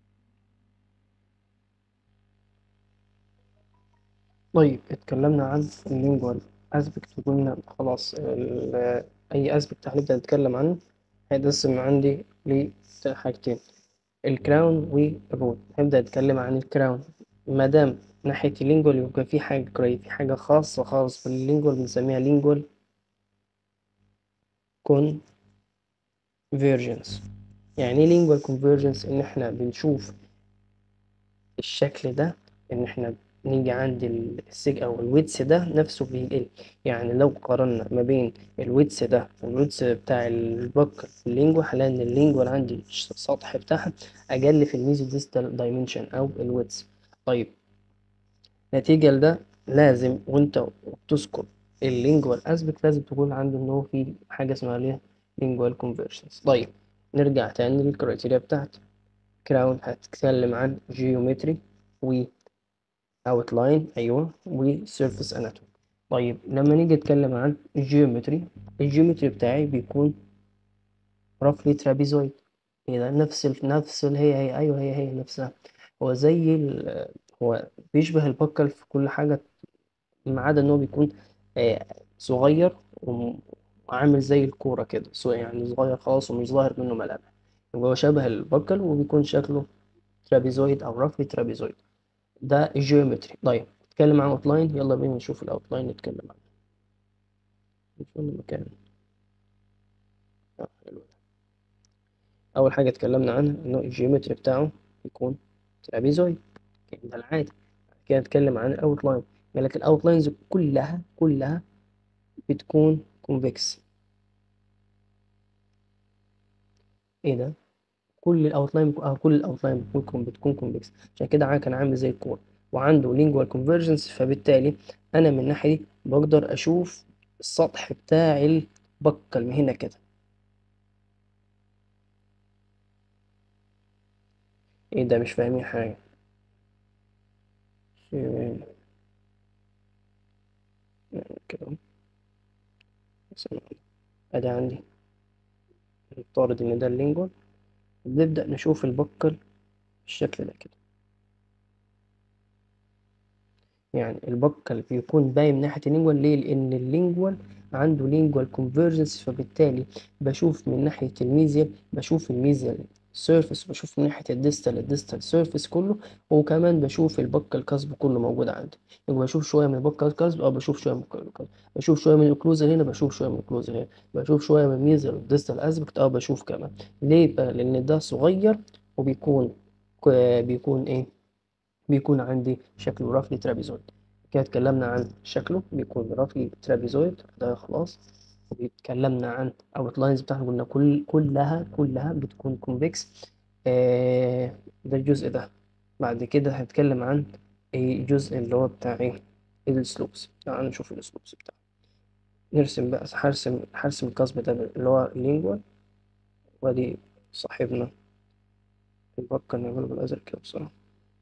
[SPEAKER 1] طيب اتكلمنا عن اللينجوال اسبكت وقلنا خلاص اي اسبكت هنبدا نتكلم عنه هيتقسم عندي لحاجتين الكراون والروت هنبدا نتكلم عن الكراون ما دام ناحيه اللينجوال يبقى في حاجه كراي في حاجه خاصه خالص باللينجوال بنسميها لينجوال convergence يعني ايه lingual convergence ان احنا بنشوف الشكل ده ان احنا نيجي عند السج او الويتس ده نفسه بيقل يعني لو قارنا ما بين الويتس ده والويتس بتاع البكر في اللينجوا هنلاقي ان اللينجوا عندي السطح بتاعها اقل في الميزو ديستال دايمنشن او الويتس طيب نتيجة لده لازم وانت بتذكر اللينجوال اسبكت لازم تكون عنده ان هو في حاجه اسمها ليها لينجوال كونفرجنس طيب نرجع تاني للكرايتيريا بتاعتي كراون هتتكلم عن جيومتري و اوتلاين ايوه وسيرفيس اناتومي طيب لما نيجي نتكلم عن الجيومتري الجيومتري بتاعي بيكون رفلي ترابيزويد ايه ده نفس ال... نفس ال... هي هي ايوه هي هي نفسها هو زي ال... هو بيشبه البكل في كل حاجه ما عدا ان هو بيكون آه صغير وعامل زي الكورة كده يعني صغير خالص ومش ظاهر منه ملامح يبقى هو شبه البكل وبيكون شكله ترابيزويد أو رفلي ترابيزويد ده الجيومتري طيب نتكلم عن اوتلاين يلا بينا نشوف الاوتلاين نتكلم عنه نشوف المكان آه حلو أول حاجة اتكلمنا عنها إنه الجيومتري بتاعه يكون ترابيزويد ده العادي كده نتكلم عن الاوتلاين قال لك الاوتلاينز كلها كلها بتكون كونفكس ايه ده كل الاوتلاين اه كل الاوتلاين بتكون بتكون كونفكس عشان كده كان عامل زي الكور وعنده لينجوال كونفرجنس فبالتالي انا من ناحيه دي بقدر اشوف السطح بتاع البكل من هنا كده ايه ده مش فاهمين حاجه كده مثلا ادي عندي نفترض ان ده اللينجوال بنبدأ نشوف البكل بالشكل ده كده يعني البكل بيكون باين من ناحية اللينجوال ليه؟ لأن اللينجوال عنده لينجوال كونفرجنس فبالتالي بشوف من ناحية الميزيال بشوف الميزيال سيرفيس بشوف من ناحية الديستال الديستال سيرفيس كله وكمان بشوف البكل كاسب كله موجود عندي يبقى بشوف شوية من البكل كاسب اه بشوف شوية من البكل كاسب بشوف شوية من الكلوزر هنا بشوف شوية من الكلوزر هنا بشوف شوية من الميزيال والديستال اسبكت اه بشوف كمان ليه بقى لأن ده صغير وبيكون بيكون ايه بيكون عندي شكله رفلي ترابيزويد كده اتكلمنا عن شكله بيكون رفلي ترابيزويد ده خلاص واتكلمنا عن اوتلاينز بتاعته قلنا كل كلها كلها بتكون كونفكس آه ده الجزء ده بعد كده هنتكلم عن الجزء اللي هو بتاع ايه السلوبس تعال نشوف السلوبس بتاعه نرسم بقى هرسم هرسم القصب ده اللي هو اللينجوال وادي صاحبنا البكر نعمله بالازرق كده بسرعه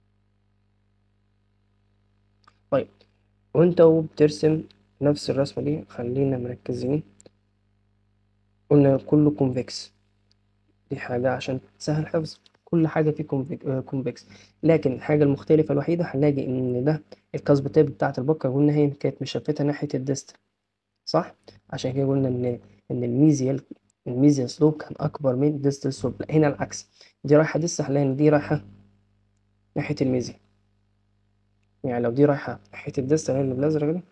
[SPEAKER 1] طيب وانت وبترسم نفس الرسمة دي خلينا مركزين قلنا كله كونفكس دي حاجة عشان تسهل حفظ كل حاجة فيه كونفكس لكن الحاجة المختلفة الوحيدة هنلاقي إن ده الكاسب تيب بتاعة البكر قلنا هي كانت مشفتة ناحية الديست صح؟ عشان كده قلنا إن إن الميزيال الميزيال سلوب كان أكبر من الديستال سلوب لا هنا العكس دي رايحة ديست هنلاقي إن دي رايحة ناحية الميزيال يعني لو دي رايحة ناحية الديست اللي بالأزرق دي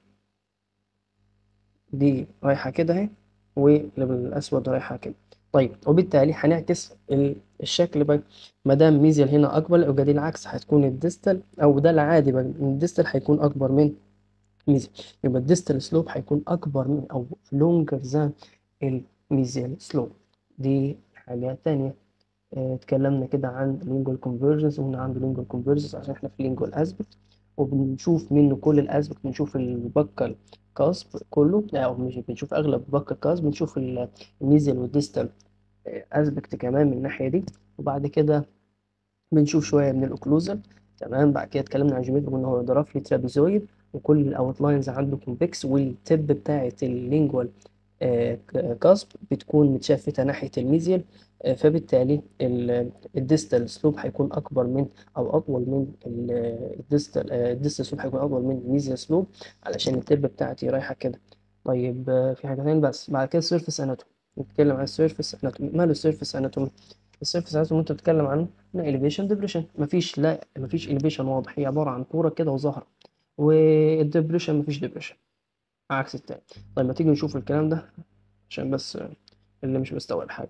[SPEAKER 1] دي رايحة كده اهي واللي بالأسود رايحة كده طيب وبالتالي هنعكس الشكل بقى ما دام ميزيال هنا أكبر يبقى دي العكس هتكون الديستال أو ده العادي بقى الديستال هيكون أكبر من ميزيال يبقى الديستال سلوب هيكون أكبر من أو لونجر ذان الميزيال سلوب دي حاجة تانية آه، اتكلمنا كده عن lingual convergence وقلنا عن lingual convergence عشان احنا في lingual aspect وبنشوف منه كل الاسبكت بنشوف البكال كاسب كله لا او مش بنشوف اغلب البكال كاسب بنشوف ال- الميزيال والديستال اسبكت كمان من الناحية دي وبعد كده بنشوف شوية من الأوكلوزال تمام بعد كده اتكلمنا عن جيومتري قلنا هو ضرب لي ترابيزويد وكل الأوتلاينز عنده كونفكس والتب بتاعة اللينجوال كاسب بتكون متشفتة ناحية الميزيال آه، فبالتالي الديستال سلوب هيكون أكبر من أو أطول من الديستال الديستال سلوب هيكون أطول من الميزيال سلوب علشان التب بتاعتي رايحة كده طيب آه، في حاجة تانية بس بعد كده السيرفيس اناتومي نتكلم عن السيرفيس اناتومي ماله السيرفيس اناتومي السيرفيس اناتومي انت بتتكلم عنه اليفيشن ديبريشن مفيش لا مفيش اليفيشن واضح هي عباره عن كوره كده وظهر والديبريشن مفيش ديبريشن عكس التاني طيب ما تيجي نشوف الكلام ده عشان بس اللي مش مستوعب حاجه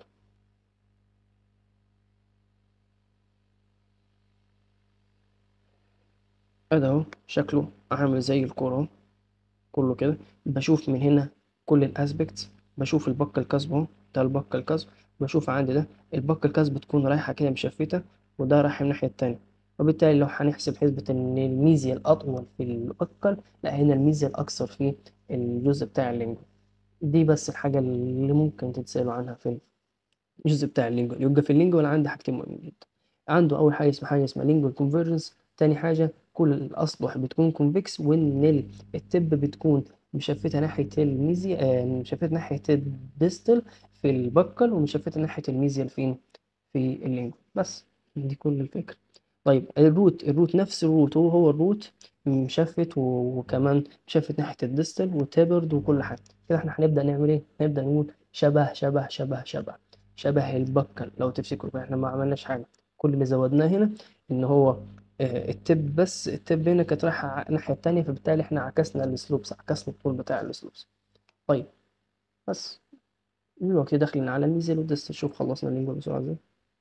[SPEAKER 1] ادي اهو شكله عامل زي الكوره اهو كله كده بشوف من هنا كل الاسبكتس بشوف البق الكسب اهو ده البق الكسب بشوف عندي ده البق الكسب بتكون رايحة كده مشفتة وده رايح من الناحية التانية وبالتالي لو هنحسب حسبة إن الميزيا الأطول في البقل لا هنا الميزيا الأكثر في الجزء بتاع اللينجو دي بس الحاجة اللي ممكن تتسألوا عنها في الجزء بتاع اللينجو يبقى في اللينجو أنا عندي حاجتين مهمين جدا عنده أول حاجة اسمها حاجة اسمها لينجو كونفرجنس تاني حاجة كل الأسطح بتكون كونفكس وإن ال- التب بتكون مشفتة ناحية الميزيا آه مشفتة ناحية الديستل في البكل ومشفتة ناحية الميزيال فين في اللينجو بس دي كل الفكرة طيب الروت الروت نفس الروت هو هو الروت مشفت و- وكمان مشفت ناحية الديستل وتابرد وكل حاجة كده احنا هنبدأ نعمل ايه؟ نبدأ نقول شبه شبه شبه شبه شبه البكل لو تفتكروا احنا ما عملناش حاجة كل اللي زودناه هنا ان هو آه، التب بس التب هنا كانت رايحة ع- الناحية التانية فبالتالي احنا عكسنا السلوبس عكسنا الطول بتاع السلوبس طيب بس دلوقتي داخلين على الميزل والدست شوف خلصنا اللينجو بسرعة ازاي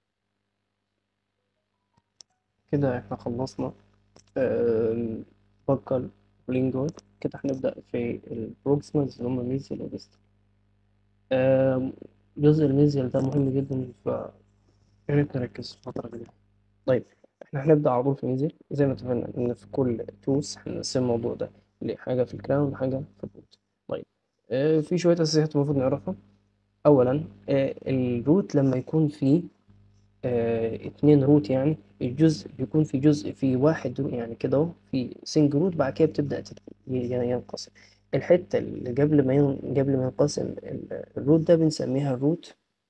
[SPEAKER 1] كده احنا خلصنا آم، بكال ولينجو كده هنبدأ في البروكسيمالز اللي هم ميزل ودست آم، جزء الميزل ده مهم جدا ف يا ريت نركز في الفترة دي طيب احنا هنبدأ على طول في ميزل زي ما اتفقنا ان في كل توس هنقسم الموضوع ده لحاجة في الكراون وحاجة في الروت طيب آه، في شوية أساسيات المفروض نعرفها أولا آه، الروت لما يكون فيه آه، اتنين روت يعني الجزء بيكون في جزء في واحد رو- يعني كده اهو في سنج روت بعد كده بتبدأ تت- ي- ينقسم الحتة اللي قبل ما ين- قبل ما ينقسم ال- الروت ده بنسميها الروت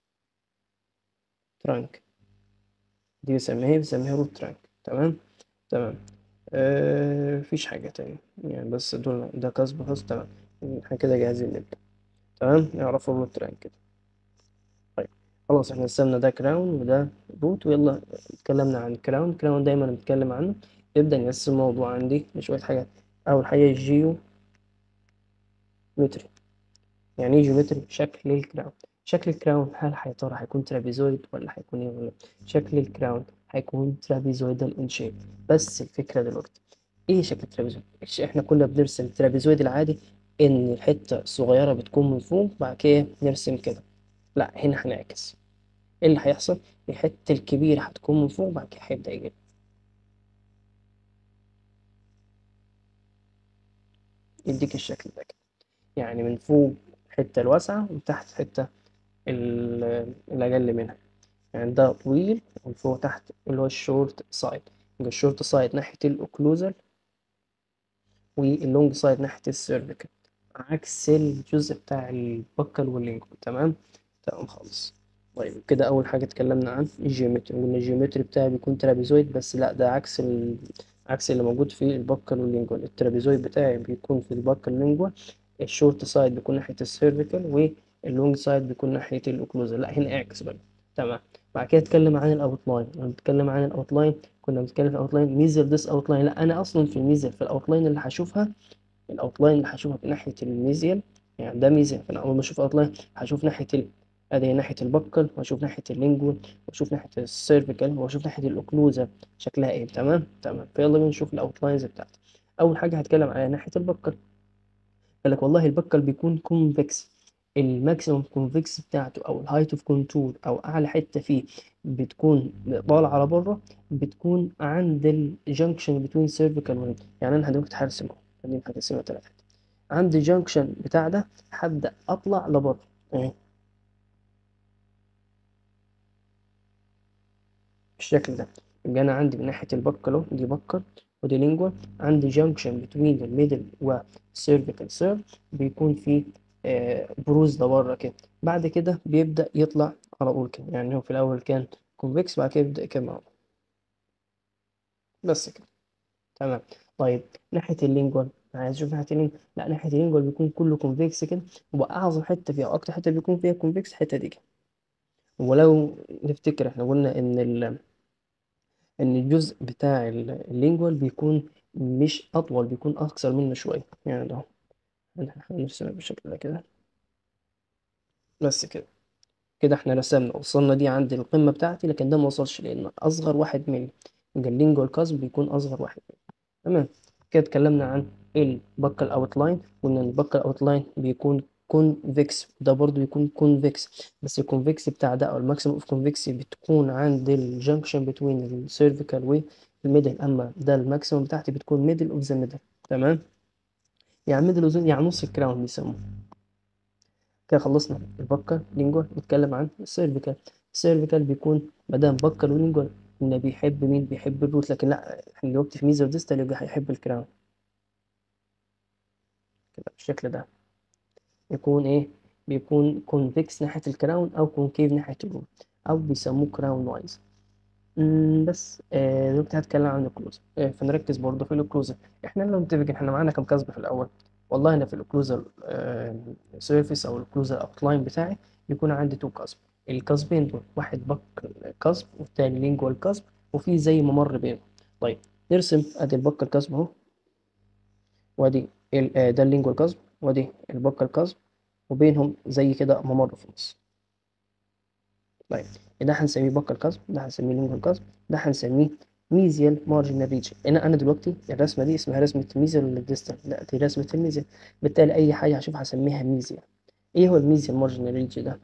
[SPEAKER 1] ترانك دي بنسميها إيه؟ بنسميها روت ترانك تمام تمام آه مفيش حاجة تاني يعني بس دول ده كسب بس تمام احنا كده جاهزين نبدأ تمام نعرف الروت ترانك كده طيب خلاص احنا قسمنا ده كراون وده روت ويلا اتكلمنا عن كراون كراون دايما بنتكلم عنه نبدأ نقسم الموضوع عندي لشوية حاجات أول حاجة الجيو متري يعني ايه جيومتري شكل الكراون شكل الكراون هل يا ترى هيكون ترابيزويد ولا هيكون ايه ولا شكل الكراون هيكون ترابيزويدال ان شيب بس الفكرة دلوقتي ايه شكل الترابيزويد إيش احنا كنا بنرسم الترابيزويد العادي ان الحتة الصغيرة بتكون من فوق بعد كده نرسم كده لا هنا هنعكس ايه اللي هيحصل الحتة الكبيرة هتكون من فوق بعد كده هيبدأ يجي يديك الشكل ده كده يعني من فوق الحتة الواسعة وتحت الحتة ال- الأقل منها يعني ده طويل وفوق تحت اللي هو الشورت سايد يبقى الشورت سايد ناحية الأوكلوزال واللونج سايد ناحية السيرفيكال عكس الجزء بتاع البكال واللينجو تمام تمام خالص طيب كده أول حاجة اتكلمنا عن الجيومتري قلنا الجيومتري بتاعي بيكون ترابيزويد بس لا ده عكس ال... عكس اللي موجود في البكال واللينجوال الترابيزويد بتاعي بيكون في البكال واللينجوال الشورت سايد بيكون ناحية السيرفيكال واللونج سايد بيكون ناحية الأوكلوزال لا هنا اعكس بقى تمام بعد كده اتكلم عن الاوتلاين لما بنتكلم عن الاوتلاين كنا بنتكلم في الاوتلاين ميزر ديس اوتلاين لا انا اصلا في الميزر في الاوتلاين اللي هشوفها الاوتلاين اللي هشوفها ناحيه الميزيال يعني ده ميزيال فانا اول ما اشوف اوتلاين هشوف ناحيه ال... ادي ناحيه البكل واشوف ناحيه اللينجوال واشوف ناحيه السيرفيكال واشوف ناحيه الاوكلوزا شكلها ايه تمام تمام فيلا بينا نشوف الاوتلاينز بتاعتي اول حاجه هتكلم على ناحيه البكل قال لك والله البكل بيكون كونفكس الماكسيموم كونفكس بتاعته او الهايت اوف كونتور او اعلى حته فيه بتكون طالعه على بره بتكون عند الجنكشن بتوين سيرفيكال وين يعني انا دلوقتي هرسمه خلينا هرسمه ثلاث حتت عند الجنكشن بتاع ده هبدا اطلع لبره اهي بالشكل ده يبقى انا عندي من ناحيه البكر اهو دي بكر ودي لينجوال عندي جنكشن بتوين الميدل والسيرفيكال سيرف بيكون فيه آه، بروز ده بره كده بعد كده بيبدأ يطلع على طول كده يعني هو في الأول كان كونفكس بعد كده يبدأ يكمل على طول بس كده تمام طيب ناحية اللينجوال عايز اشوف ناحية اللينجوال لا ناحية اللينجوال بيكون كله كونفكس كده وبقى أعظم حتة فيها أكتر حتة بيكون فيها كونفكس الحتة دي كده ولو نفتكر احنا قلنا إن ال إن الجزء بتاع ال- اللينجوال بيكون مش أطول بيكون أقصر منه شوية يعني ده هنرسمها بالشكل ده كده بس كده كده احنا رسمنا وصلنا دي عند القمة بتاعتي لكن ده ما وصلش لأن أصغر واحد ملي يبقى اللينجو الكاسب بيكون أصغر واحد ملي تمام كده اتكلمنا عن البكال أوتلاين قلنا إن البكال أوتلاين بيكون كونفكس ده برضو بيكون كونفكس بس الكونفكس بتاع ده أو الماكسيمم أوف كونفكس بتكون عند الجنكشن بتوين السيرفيكال والميدل أما ده الماكسيمم بتاعتي بتكون ميدل أوف ذا ميدل تمام يعني ميدل أوف يعني نص الكراون بيسموه كده خلصنا البكر لينجوال نتكلم عن السيرفيكال السيرفيكال بيكون مادام بكر ولينجوال إن بيحب مين بيحب الروت لكن لا احنا دلوقتي في ميزر ديستال يبقى هيحب الكراون كده بالشكل ده يكون ايه بيكون كونفكس ناحية الكراون أو كونكيف ناحية الروت أو بيسموه كراون وايز بس آه، دلوقتي هتكلم عن الكلوزر آه، فنركز برضه في الكلوزر احنا لو نتفق احنا معانا كام كسب في الأول والله أنا في الكلوزر سيرفيس أو الكلوزر أوتلاين بتاعي بيكون عندي تو كسب الكسبين دول واحد بك كسب والتاني لينجوال كسب وفي زي ممر بينهم طيب نرسم ادي البك الكسب اهو وادي ال- آه، ده اللينجوال كسب وادي البك الكسب وبينهم زي كده ممر في النص طيب ده هنسميه بكر كسب ده هنسميه لينجوال كسب ده هنسميه ميزيال مارجنال ريجن انا انا دلوقتي الرسمه دي اسمها رسمه ميزيال ولا ديستال لا دي رسمه الميزيال بالتالي اي حاجه هشوف هسميها ميزيال ايه هو الميزيال مارجنال ريجن ده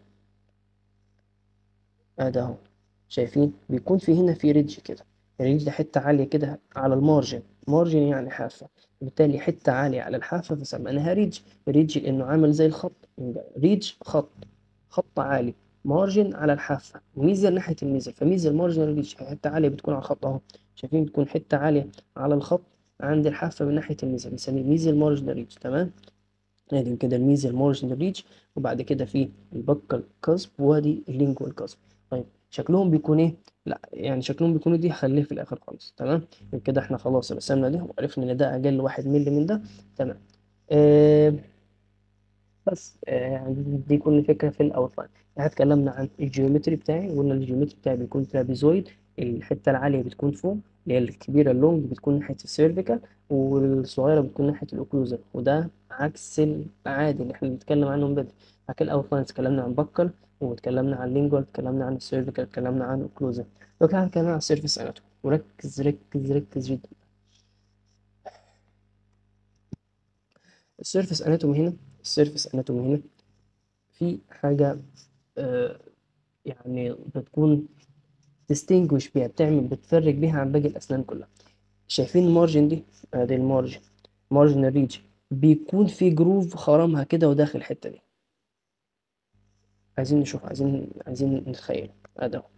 [SPEAKER 1] ادي اهو شايفين بيكون في هنا في ريدج كده الريدج ده حته عاليه كده على المارجن مارجن يعني حافه بالتالي حته عاليه على الحافه فسميناها ريدج ريدج لانه عامل زي الخط يبقى ريدج خط خط عالي مارجن على الحافه وميزل ناحيه الميزل فميزل مارجن ريدج حته عاليه بتكون على الخط اهو شايفين بتكون حته عاليه على الخط عند الحافه من ناحيه الميزل بنسميه ميزل مارجن ريدج تمام ادي كده الميزل مارجن ريدج وبعد كده في البكال كاسب وادي اللينجوال كاسب طيب شكلهم بيكون ايه لا يعني شكلهم بيكونوا دي هخليه في الاخر خالص تمام يبقى كده احنا خلاص رسمنا ده وعرفنا ان ده اقل واحد ملي من ده تمام آه بس آه يعني دي كل فكره في الاوتلاين احنا اتكلمنا عن الجيومتري بتاعي وقلنا الجيومتري بتاعي بيكون ترابيزويد الحته العاليه بتكون فوق اللي هي الكبيره اللونج بتكون ناحيه السيرفيكال والصغيره بتكون ناحيه الاوكلوزر وده عكس العادي اللي احنا بنتكلم عنه من بدري بعد كده الاوتلاين اتكلمنا عن بكر واتكلمنا عن لينجوال اتكلمنا عن السيرفيكال اتكلمنا عن الاوكلوزر لو كان اتكلمنا عن السيرفيس اناتومي وركز ركز ركز جدا السيرفيس اناتومي هنا السيرفيس اناتومي هنا في حاجه آه يعني بتكون تستنجوش بيها بتعمل بتفرق بيها عن باقي الأسنان كلها شايفين المارجن دي ادي المارجن مارجن الريج بيكون في جروف خرمها كده وداخل الحتة دي عايزين نشوف عايزين عايزين نتخيل ادي اهو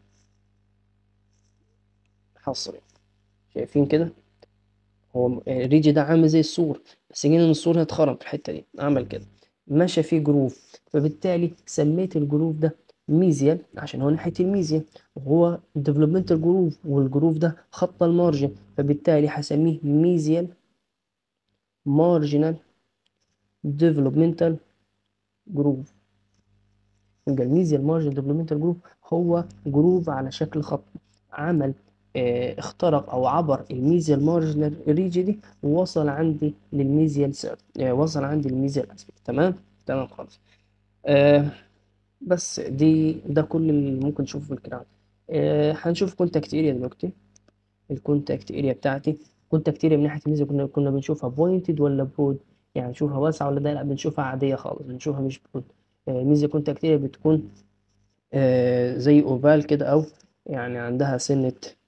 [SPEAKER 1] حصري شايفين كده هو الريج ده عامل زي السور بس جينا ان السور اتخرم في الحتة دي عمل كده ماشي فيه جروف فبالتالي سميت الجروف ده ميزيال عشان هو ناحية الميزيا وهو ديفلوبمنتال جروف والجروف ده خط المارجن فبالتالي هسميه ميزيال مارجنال ديفلوبمنتال جروف يبقى الميزيال مارجنال ديفلوبمنتال جروف هو جروف على شكل خط عمل اه اخترق او عبر الميزيال مارجنال ريجي دي ووصل عندي للميزيال سير اه وصل عندي للميزيال اسبيكت تمام تمام خالص اه بس دي ده كل اللي ممكن نشوفه في الكراون آه هنشوف كونتاكت اريا دلوقتي الكونتاكت اريا بتاعتي كونتاكت اريا من ناحيه الميزه كنا كنا بنشوفها بوينتد ولا برود يعني نشوفها واسعه ولا ضيقه لا بنشوفها عاديه خالص بنشوفها مش برود ميزيال كونتاكت اريا بتكون آه، زي اوفال كده او يعني عندها سنة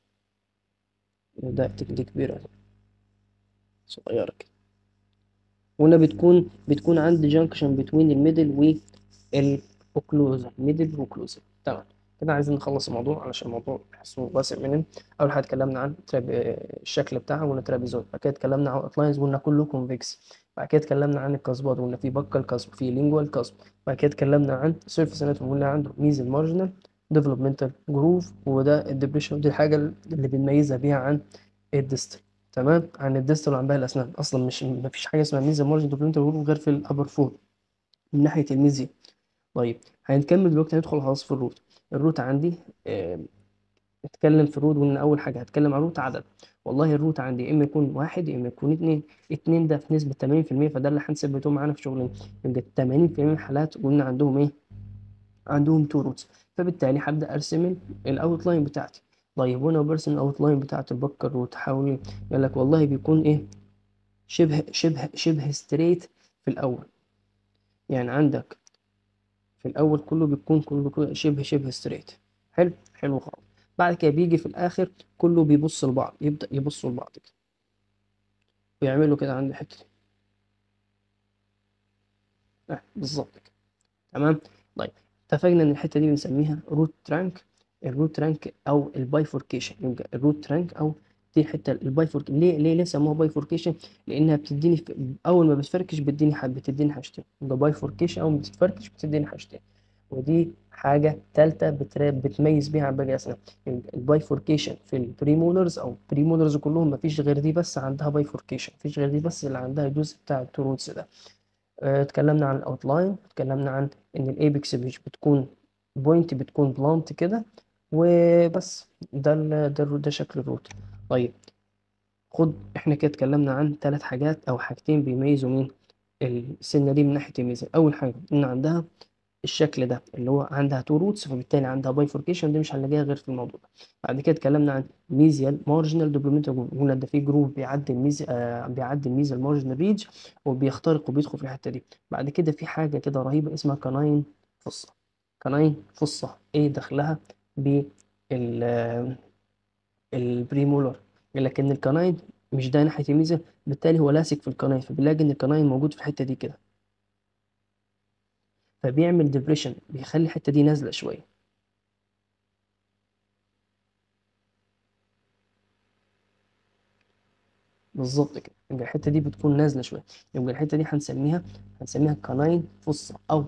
[SPEAKER 1] ده دي كبيرة صغيرة كده وهنا بتكون بتكون عند جانكشن بتوين الميدل والاوكلوزر ميدل واوكلوزر تمام كده عايزين نخلص الموضوع علشان الموضوع بحسه واسع مننا اول حاجه اتكلمنا عن تراب آه، الشكل بتاعها وقلنا ترابيزويد بعد كده اتكلمنا عن اوتلاينز وقلنا كله كونفكس بعد كده اتكلمنا عن الكاسبات وقلنا في بكال كاسب في لينجوال كاسب بعد كده اتكلمنا عن سيرفيس اناتومي وقلنا عنده ميزل مارجنال ديفلوبمنتال جروف وده الدبريشن دي الحاجه اللي بنميزها بيها عن الديستال تمام عن الديستال وعن باقي الاسنان اصلا مش مفيش حاجه اسمها ميزل مارجنال ديفلوبمنتال جروف غير في الابر فور من ناحيه الميزي طيب هنكمل دلوقتي هندخل خلاص في الروت الروت عندي آه، اتكلم في الروت وان اول حاجه هتكلم عن روت عدد والله الروت عندي يا اما يكون واحد يا اما يكون اتنين اتنين ده في نسبه 80% فده اللي هنثبته معانا في شغلنا يبقى 80% من الحالات قلنا عندهم ايه عندهم تو روتس فبالتالي هبدا ارسم الاوت لاين بتاعتي طيب وانا برسم الاوت لاين بتاعت البكر روت حاول يقول لك والله بيكون ايه شبه شبه شبه ستريت في الاول يعني عندك في الاول كله بيكون كله كله شبه شبه ستريت حلو حلو خالص بعد كده بيجي في الاخر كله بيبص لبعض يبدا يبصوا لبعض كده ويعملوا كده عند الحته دي آه بالظبط كده تمام طيب اتفقنا ان الحته دي بنسميها روت ترانك الروت ترانك او البايفوركيشن يبقى الروت ترانك او دي الحته البايفورك ليه ليه ليه سموها بايفوركيشن لانها بتديني في... اول ما بتفركش بتديني حاجه بتديني حاجتين يبقى بايفوركيشن اول ما بتفركش بتديني حاجتين ودي حاجه ثالثه بتميز بيها عن باقي الاسنان البايفوركيشن في البريمولرز او بريمولرز كلهم مفيش غير دي بس عندها بايفوركيشن مفيش غير دي بس اللي عندها الجزء بتاع التروتس ده اه اتكلمنا عن الاوتلاين اتكلمنا عن ان الايبكس مش بتكون بوينت بتكون بلانت كده وبس ده ال ده, ده شكل الروت طيب خد احنا كده اتكلمنا عن ثلاث حاجات او حاجتين بيميزوا مين السنه دي من ناحيه الميزان اول حاجه ان عندها الشكل ده اللي هو عندها تو روتس فبالتالي عندها بايفوركيشن دي مش هنلاقيها غير في الموضوع ده بعد كده اتكلمنا عن ميزيال مارجنال دوبلومنتال جروف قلنا ده في جروف بيعدي الميز آه بيعدي الميزيال مارجنال ريج وبيخترق وبيدخل في الحته دي بعد كده في حاجه كده رهيبه اسمها كناين فصه كناين فصه ايه دخلها بال البريمولر لكن الكناين مش ده ناحيه الميزه بالتالي هو لاسك في الكناين فبنلاقي ان الكناين موجود في الحته دي كده فبيعمل ديبريشن بيخلي الحته دي نازله شويه بالظبط كده يبقى الحته دي بتكون نازله شويه يبقى الحته دي هنسميها هنسميها كناين فصه او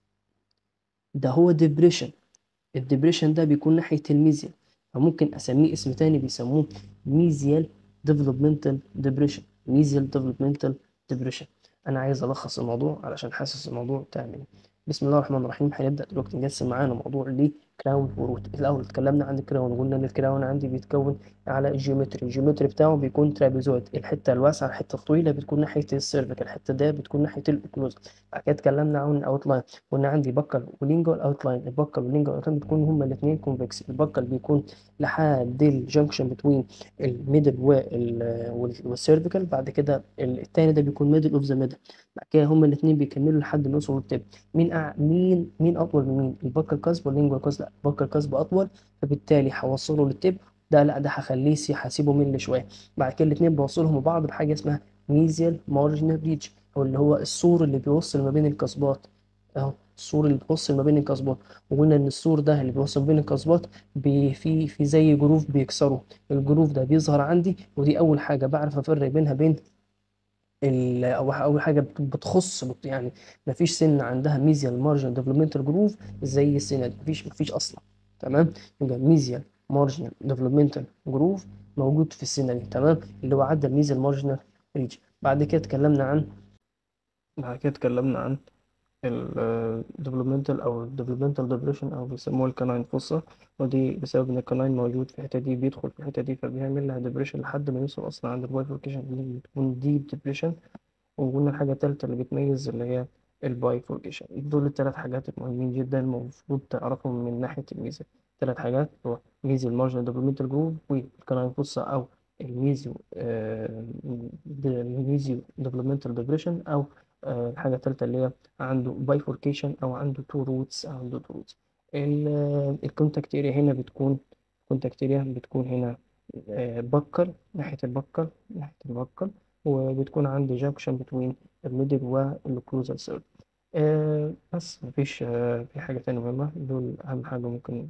[SPEAKER 1] ده هو ديبريشن الديبريشن ده بيكون ناحيه الميزيال فممكن اسميه اسم تاني بيسموه ميزيال ديفلوبمنتال ديبريشن ميزيال ديفلوبمنتال ديبريشن انا عايز الخص الموضوع علشان حاسس الموضوع تعمل بسم الله الرحمن الرحيم هنبدا دلوقتي نقسم معانا موضوع ليه كراون وروت الاول اتكلمنا عن الكراون وقلنا ان الكراون عندي بيتكون على الجيومتري الجيومتري بتاعه بيكون ترابيزويد الحته الواسعه الحته الطويله بتكون ناحيه السيرفيك الحته ده بتكون ناحيه الاوكلوز بعد كده اتكلمنا عن الاوتلاين قلنا عندي بكل ولينجو الاوتلاين البكل واللينجو الاوتلاين بتكون هما الاثنين كونفكس البكل بيكون لحد الجنكشن بتوين الميدل والسيرفيكال بعد كده الثاني ده بيكون ميدل اوف ذا ميدل بعد كده هما الاثنين بيكملوا لحد ما يوصلوا للتب مين أع... مين مين اطول من مين البكل كاسب واللينجو كاسب لا البكل كاسب اطول فبالتالي هوصله للتب ده لا ده هخليه هسيبه مل شويه بعد كده الاثنين بوصلهم ببعض بحاجه اسمها ميزيال مارجنال ريج او اللي هو السور اللي بيوصل ما بين الكاسبات اهو السور اللي بيوصل ما بين الكاسبات وقلنا ان السور ده اللي بيوصل ما بين الكاسبات بي في في زي جروف بيكسره الجروف ده بيظهر عندي ودي اول حاجه بعرف افرق بينها بين او اول حاجه بتخص يعني مفيش سن عندها ميزيال مارجنال ديفلوبمنتال جروف زي السنه دي مفيش مفيش اصلا تمام يبقى ميزيال مارجنال ديفلوبمنتال جروف موجود في السنه دي تمام اللي هو عدى الميزيال مارجنال ريج بعد كده اتكلمنا عن بعد كده اتكلمنا عن الديفلوبمنتال او الديفلوبمنتال ديبريشن او بيسموه الكناين فصة ودي بسبب ان الكناين موجود في الحته دي بيدخل في الحته دي فبيعمل لها ديبريشن لحد ما يوصل اصلا عند البايفوركيشن اللي بتكون ديب ديبريشن وقلنا الحاجه التالتة اللي بتميز اللي هي البايفوركيشن دول الثلاث حاجات المهمين جدا المفروض تعرفهم من ناحيه الميزه ثلاث حاجات هو ميزي المارجنال ديفلوبمنتال جروف والكناين فصة او الميزيو آه الميزيو ديفلوبمنتال ديبريشن او آه، الحاجة التالتة اللي هي عنده bifurcation أو عنده two roots أو عنده two roots الكونتاكت اريا هنا بتكون الكونتاكت اريا بتكون هنا آه، بكر ناحية البكر ناحية البكر وبتكون عندي جاكشن بين الميدل والكلوزال سيرد آه بس مفيش آه في حاجة تانية مهمة دول أهم حاجة ممكن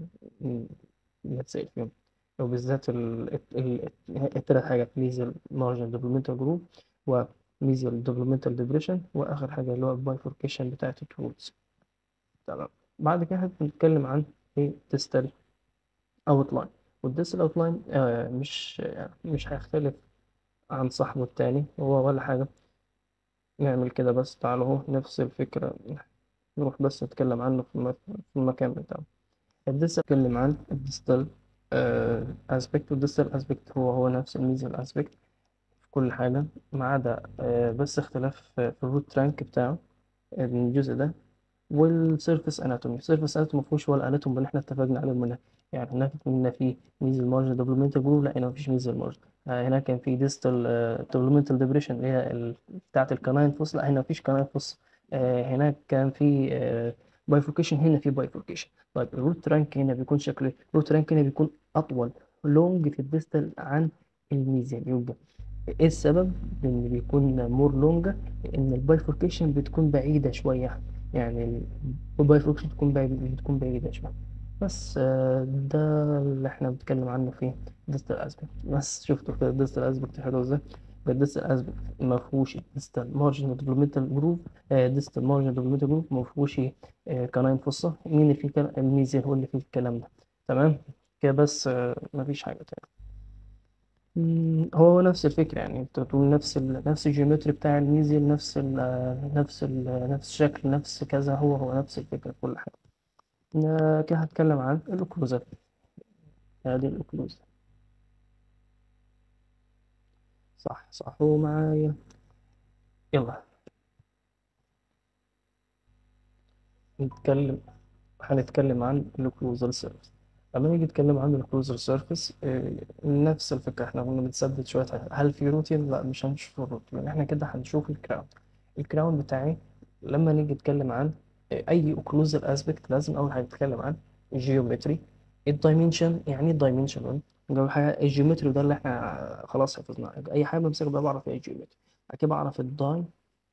[SPEAKER 1] نتسأل فيهم وبالذات ال- ال- ال- التلات حاجات ميزل مارجن ديفلوبمنتال جروب وميزل ديفلوبمنتال ديبريشن وآخر حاجة اللي هو البايفوركيشن بتاعة التولز تمام بعد كده هنتكلم عن ايه ديستال اوتلاين والديستال اوتلاين آه مش يعني مش هيختلف عن صاحبه التاني هو ولا حاجة نعمل كده بس تعالوا اهو نفس الفكرة نروح بس نتكلم عنه في الم- في المكان بتاعه الديستال نتكلم عن الديستال اسبكت والديستال اسبكت هو هو نفس الميزل اسبكت في كل حاجة ما عدا آه، بس اختلاف في الروت ترانك بتاعه الجزء ده والسيرفيس اناتومي السيرفيس اناتومي ما فيهوش ولا اناتومي اللي احنا اتفقنا عليه منها يعني هناك قلنا في ميزل مارجن ديفلوبمنتال جروب لا هنا مفيش ميزل مارجن هناك كان في ديستال ديفلوبمنتال ديبريشن اللي هي ال- بتاعة الكناين فوس لا هنا مفيش كناين فوس آه، هناك كان في بايفوركيشن هنا في بايفوركيشن طيب الروت رانك هنا بيكون شكله ايه الروت رانك هنا بيكون اطول لونج في الديستال عن الميزل يبقى ايه السبب ان بيكون مور لونجا ان البايفوركيشن بتكون بعيدة شوية يعني البايفوركيشن بتكون بعيدة بتكون بعيدة شوية بس آه، ده اللي احنا بنتكلم عنه في ديستال اسبكت بس شفتوا كده الديستال اسبكت حلو ازاي الديستال اسبكت ما فيهوش ديستال مارجن ديفلوبمنتال جروب ديستال مارجن ديفلوبمنتال جروب ما فيهوش كناين فصة مين اللي فيه كلام الميزان هو اللي فيه الكلام ده تمام كده بس آه، مفيش حاجة تاني مم، هو نفس الفكرة يعني انت تقول نفس ال... نفس الجيومتري بتاع الميزيل نفس ال... نفس ال... نفس الشكل نفس كذا هو هو نفس الفكرة في كل حاجة أنا كده هتكلم عن الأوكلوزات هذه الأوكلوزة صح صح هو معايا يلا نتكلم هنتكلم عن الأوكلوزال سيرفيس لما نيجي نتكلم عن الأوكلوزال سيرفيس نفس الفكرة احنا كنا بنثبت شوية حاجات. هل في روتين؟ لا مش هنشوف الروتين يعني احنا كده هنشوف الكراون الكراون بتاعي لما نيجي نتكلم عن آه، أي أوكلوزال أسبكت لازم أول حاجة نتكلم عن الجيومتري الدايمنشن يعني ايه الدايمنشن أول حاجة الجيومتري ده اللي احنا خلاص حفظناه أي حاجة بمسك بقى بعرف ايه الجيومتري بعد كده بعرف الدايمنشن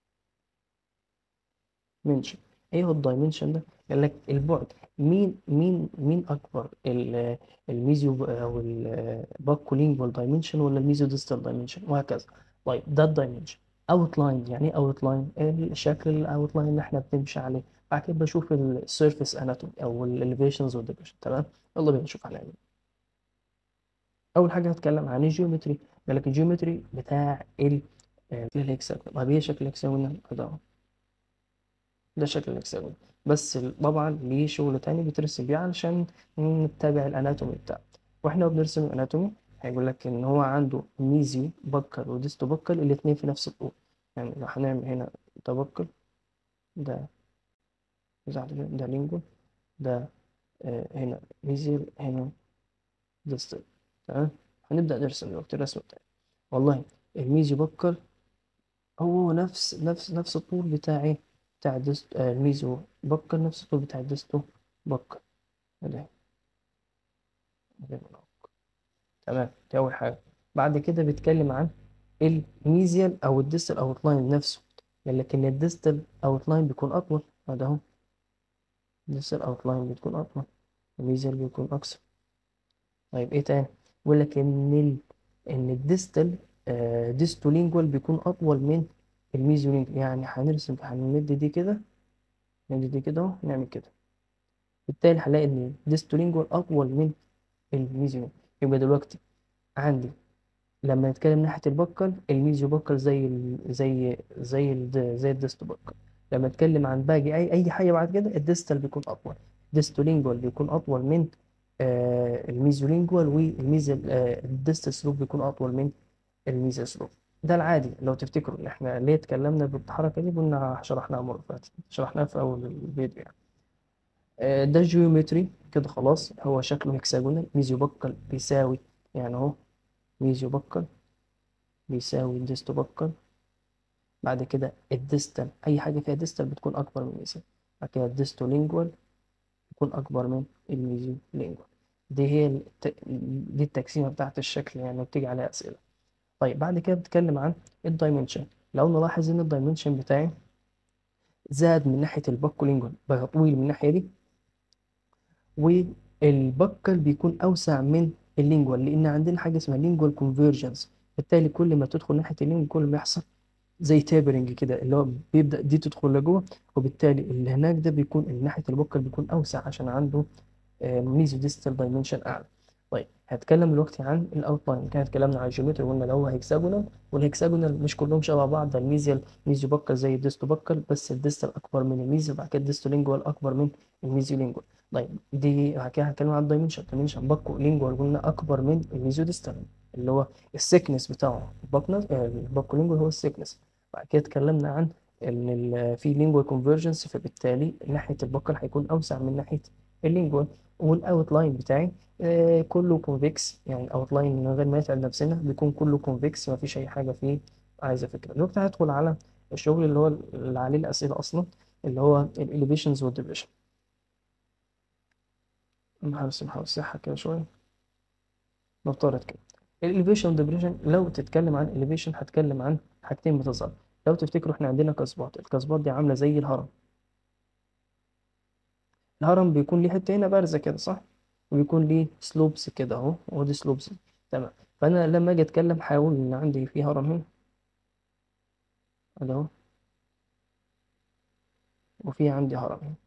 [SPEAKER 1] ايه هو الدايمنشن ده قال لك البعد مين مين مين اكبر ال- الميزيو او الباكولينجوال دايمنشن ولا الميزيو ديستال دايمنشن وهكذا طيب ده الدايمنشن اوت لاين يعني ايه اوت لاين الشكل الاوت لاين اللي احنا بنمشي عليه بعد كده بشوف السيرفيس اناتومي او الاليفيشنز والديبريشن تمام يلا بينا نشوف هنعمل إيه. اول حاجه هتكلم عن الجيومتري قال لك الجيومتري بتاع ال الهكساجون طب ايه شكل الهكساجون ده اهو ده شكل الهكساجون بس ال- طبعا ليه شغل تاني بترسم بيه علشان نتابع الاناتومي بتاعه واحنا بنرسم الاناتومي هيقول لك ان هو عنده ميزيو بكر وديستو بكر الاتنين في نفس الطول يعني لو هنعمل هنا ده بكر ده ده ده لينجو ده آه، هنا ميزيو هنا ديستو تمام هنبدأ نرسم دلوقتي الرسم بتاعي والله الميزيو بكر هو نفس نفس نفس الطول بتاعي بتاع ديست آه الميزو بكر نفس الطول بتاع الديستو بكر ده تمام دي أول حاجة بعد كده بيتكلم عن الميزيال أو الديستال أوتلاين نفسه لكن الديستال أوتلاين بيكون أطول هذا أهو الديستال أوتلاين بتكون أطول الميزيال بيكون أقصر طيب إيه تاني بيقول لك إن ال... إن الديستال آه ديستولينجوال بيكون أطول من الميزيولينجوال يعني هنرسم هنمد دي كده نمد دي كده أهو نعمل كده بالتالي هنلاقي إن الديستولينجوال أطول من الميزيولينجوال يبقى دلوقتي عندي لما نتكلم ناحية البكر الميزيو بكر زي ال... زي زي ال... زي الديستو بكر لما نتكلم عن باقي أي أي حاجة بعد كده الديستال بيكون أطول ديستولينجوال بيكون أطول من آه الميزولينجوال والميزل آه الديستال سلوب بيكون أطول من الميزل سلوب ده العادي لو تفتكروا إن إحنا ليه اتكلمنا بالحركة دي قلنا شرحناها مرة فاتت شرحناها في أول الفيديو يعني آه ده الجيومتري كده خلاص هو شكله هكساجونال ميزيو بكر بيساوي يعني أهو ميزيو بكر بيساوي ديستو بكر بعد كده الديستال اي حاجه فيها ديستال بتكون اكبر من الميزيال بعد كده الديستولينجوال يكون اكبر من الميزيو لينجوال دي هي الت... دي التقسيمه بتاعت الشكل يعني بتيجي عليها اسئله طيب بعد كده بتكلم عن الدايمنشن لو نلاحظ ان الدايمنشن بتاعي زاد من ناحيه الباكولينجوال بقى طويل من الناحيه دي والبكل بيكون اوسع من اللينجوال لان عندنا حاجه اسمها لينجوال كونفرجنس بالتالي كل ما تدخل ناحيه اللينجوال كل ما يحصل زي تابرنج كده اللي هو بيبدا دي تدخل لجوه وبالتالي اللي هناك ده بيكون اللي ناحيه البكل بيكون اوسع عشان عنده ميزو ديستال دايمنشن اعلى طيب هتكلم دلوقتي عن الاوتلاين كان اتكلمنا عن الجيومتري وقلنا لو هو هيكساجونال والهيكساجونال مش كلهم شبه بعض ده الميزيال ميزيو بكل زي الديستو بكل بس الديستال اكبر من الميزيو بعد كده الديستو لينجوال اكبر من الميزيو لينجوال طيب دي بعد كده هتكلم عن الدايمنشن الدايمنشن باكو لينجوال قلنا اكبر من الميزيو ديستال اللي هو السيكنس بتاعه الباكنس الباكو لينجوال هو السيكنس بعد كده اتكلمنا عن ان في لينجوال كونفرجنس فبالتالي ناحيه البكل هيكون اوسع من ناحيه اللينجوال والاوت لاين بتاعي آه كله كونفكس يعني الاوت لاين من غير ما نتعب نفسنا بيكون كله كونفكس ما فيش اي حاجه فيه عايزه فكره دلوقتي هدخل على الشغل اللي هو اللي عليه الاسئله اصلا اللي هو الاليفيشنز والديفيشن بس هوسعها كده شويه نفترض كده الاليفيشن والديفيشن لو تتكلم عن الاليفيشن هتكلم عن حاجتين بتظهر لو تفتكروا احنا عندنا كسبات الكسبات دي عامله زي الهرم الهرم بيكون ليه حته هنا بارزه كده صح وبيكون ليه سلوبس كده اهو ودي سلوبس تمام فانا لما اجي اتكلم هقول ان عندي في هرم هنا ادي اهو وفي عندي هرم هنا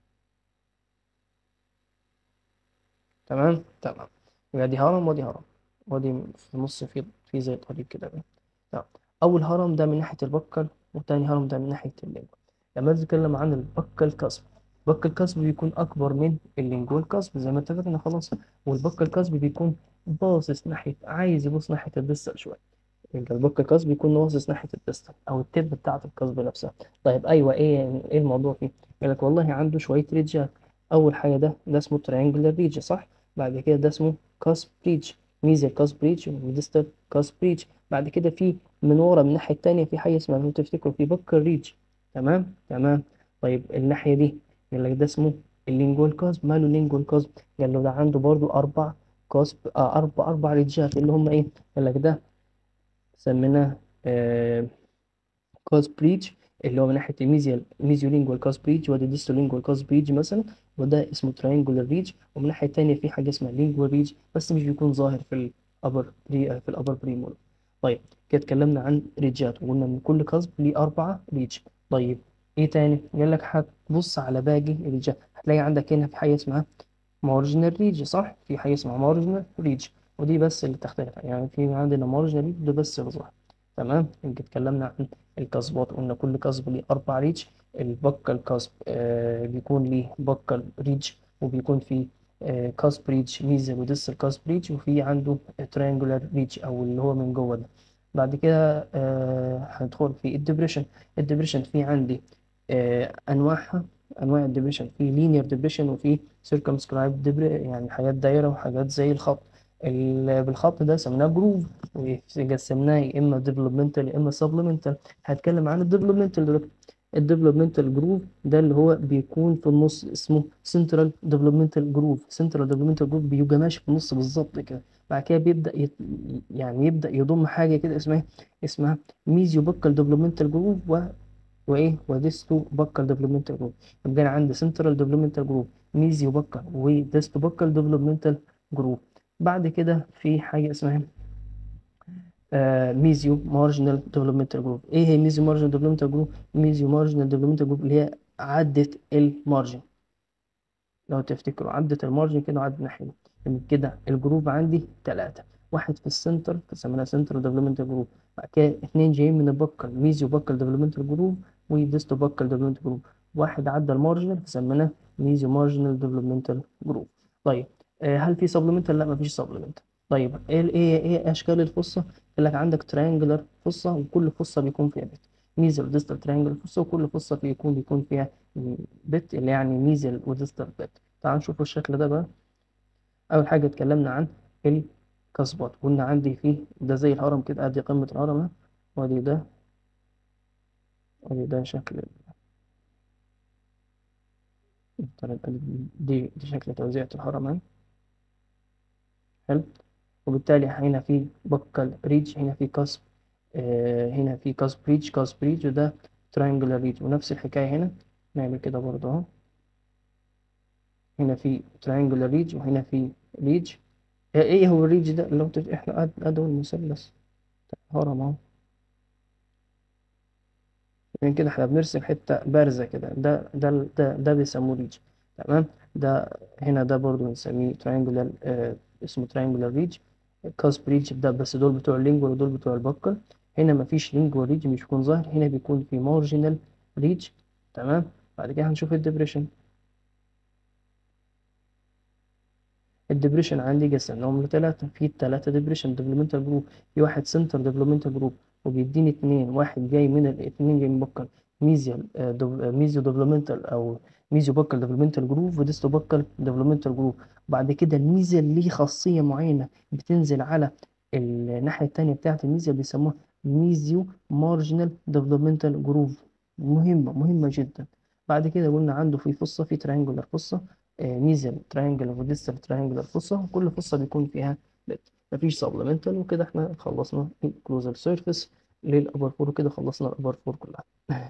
[SPEAKER 1] تمام تمام يبقى دي هرم ودي هرم ودي في النص في في زي طريق كده تمام اول هرم ده من ناحيه البكر وتاني هرم ده من ناحيه اللينجوال لما نتكلم عن البكل كسب بك الكسب بيكون اكبر من اللينجوال كسب زي ما اتفقنا خلاص والبك الكسب بيكون باصص ناحيه عايز يبص ناحيه الدستال شويه يبقى البك الكسب بيكون باصص ناحيه الدستال او التب بتاعه الكسب نفسها طيب ايوه ايه يعني ايه الموضوع فيه يقول لك والله عنده شويه ريدجات اول حاجه ده ده اسمه تريانجلر ريدج صح بعد كده ده اسمه كاسب ريدج ميزل كاسب ريدج وديستال كاسب ريدج بعد كده في من ورا من الناحيه التانيه في حاجه اسمها لو تفتكروا في بكر ريدج تمام تمام طيب الناحيه دي قال لك ده اسمه اللينجوال كاسب ماله اللينجوال كاسب قال له ده عنده برضو اربع كاسب آه اربع اربع ريدجات اللي هم ايه قال لك ده سميناه آه كاسب ريدج اللي هو من ناحيه الميزيال ميزيو لينجوال كاسب ريدج وده ديستو لينجوال كاسب ريدج مثلا وده اسمه تريانجولار ريدج ومن الناحيه التانيه في حاجه اسمها لينجوال ريدج بس مش بيكون ظاهر في الابر في الابر بريمول طيب كده اتكلمنا عن ريدجات وقلنا ان كل كاسب ليه اربعه ريدج طيب ايه تاني قال لك هتبص على باقي الريجات هتلاقي عندك هنا في حاجه اسمها مارجنال ريج صح في حاجه اسمها مارجنال ريج ودي بس اللي تختلف يعني في عندنا مارجنال ريج ده بس اللي ظاهر تمام يمكن اتكلمنا عن الكسبات قلنا كل كسب ليه اربع ريج البكال كسب آه بيكون ليه بكال ريج وبيكون فيه آه كاسب ريج ميزل وديستال كاسب ريج وفي عنده تريانجولار ريج او اللي هو من جوه ده بعد كده آه هندخل في الدبريشن الدبريشن في عندي آه انواعها انواع الدبريشن في لينير ديبريشن وفي سيركمسكرايب يعني حاجات دايره وحاجات زي الخط بالخط ده سميناه جروف وقسمناه يا اما ديفلوبمنتال يا اما سبلمنتال هتكلم عن الديفلوبمنتال دلوقتي الديفلوبمنتال جروف ده اللي هو بيكون في النص اسمه سنترال ديفلوبمنتال جروف سنترال ديفلوبمنتال جروف بيبقى ماشي في النص بالظبط كده بعد كده بيبدا يت... يعني يبدا يضم حاجه كده اسمها اسمها ميزيو بكال ديفلوبمنتال جروف و وايه وديستو بكال ديفلوبمنتال جروب يبقى انا عندي سنترال ديفلوبمنتال جروب ميزيو بكال وديستو بكال ديفلوبمنتال جروب بعد كده في حاجه اسمها آه ميزيو مارجنال ديفلوبمنتال جروب ايه هي ميزيو مارجنال ديفلوبمنتال جروب ميزيو مارجنال ديفلوبمنتال جروب اللي هي عدة المارجن لو تفتكروا عدة المارجن كده وعدة ناحية كده الجروب عندي ثلاثة واحد في السنتر سميناه سنتر ديفلوبمنتال جروب بعد كده اتنين جايين من البكال ميزيو بكال ديفلوبمنتال جروب وديستو بكال ديفلوبمنتال جروب واحد عدى المارجنال فسميناه ميزيو مارجنال ديفلوبمنتال جروب طيب آه هل في سبلمنتال لا مفيش سبلمنتال طيب ايه ايه ايه اشكال الفصه قال لك عندك تريانجلر فصه وكل فصه بيكون فيها بت ميزل وديستال تريانجل فصه وكل فصه بيكون بيكون فيها بت اللي يعني ميزل وديستال بت تعال نشوف الشكل ده بقى اول حاجه اتكلمنا عن الكسبات قلنا عندي فيه ده زي الهرم كده ادي قمه الهرم وادي ده ادي ده شكل نفترض ادي دي دي شكل توزيعة الهرم حلو وبالتالي هنا في بكال ريج هنا في كاسب آه هنا في كاسب ريج كاسب ريج وده تراينجولار ريج ونفس الحكاية هنا نعمل كده برضه اهو هنا في تراينجولار ريج وهنا في ريج ايه هو الريج ده اللي هو تف- احنا أد- ادو المثلث هرم اهو عشان كده احنا بنرسم حتة بارزة كده ده ده ده ده بيسموه ريج تمام ده هنا ده برضو بنسميه تراينجولار آه اسمه تراينجولار ريج كاسب ريج ده بس دول بتوع اللينجوال ودول بتوع البكل هنا مفيش لينجوال ريج مش بيكون ظاهر هنا بيكون في مارجنال ريج تمام بعد كده هنشوف الدبريشن الدبريشن عندي قسمناهم لثلاثة في ثلاثة ديبريشن ديفلوبمنتال جروب في واحد سنتر ديفلوبمنتال جروب وبيديني اتنين واحد جاي من الاتنين جاي من بكر ميزيال ميزيو ديفلوبمنتال او ميزيو بكر ديفلوبمنتال جروب وديستو بكر ديفلوبمنتال جروب بعد كده الميزيال ليه خاصية معينة بتنزل على الناحية التانية بتاعة الميزيال بيسموها ميزيو مارجنال ديفلوبمنتال جروف مهمة مهمة جدا بعد كده قلنا عنده في فصة في تريانجولار فصة ميزل تريانجلر وديستال تريانجلر فصة وكل فصة بيكون فيها بيت مفيش سبلمنتال وكده احنا خلصنا الكلوزر سيرفيس للأبر فور وكده خلصنا الأبر فور كلها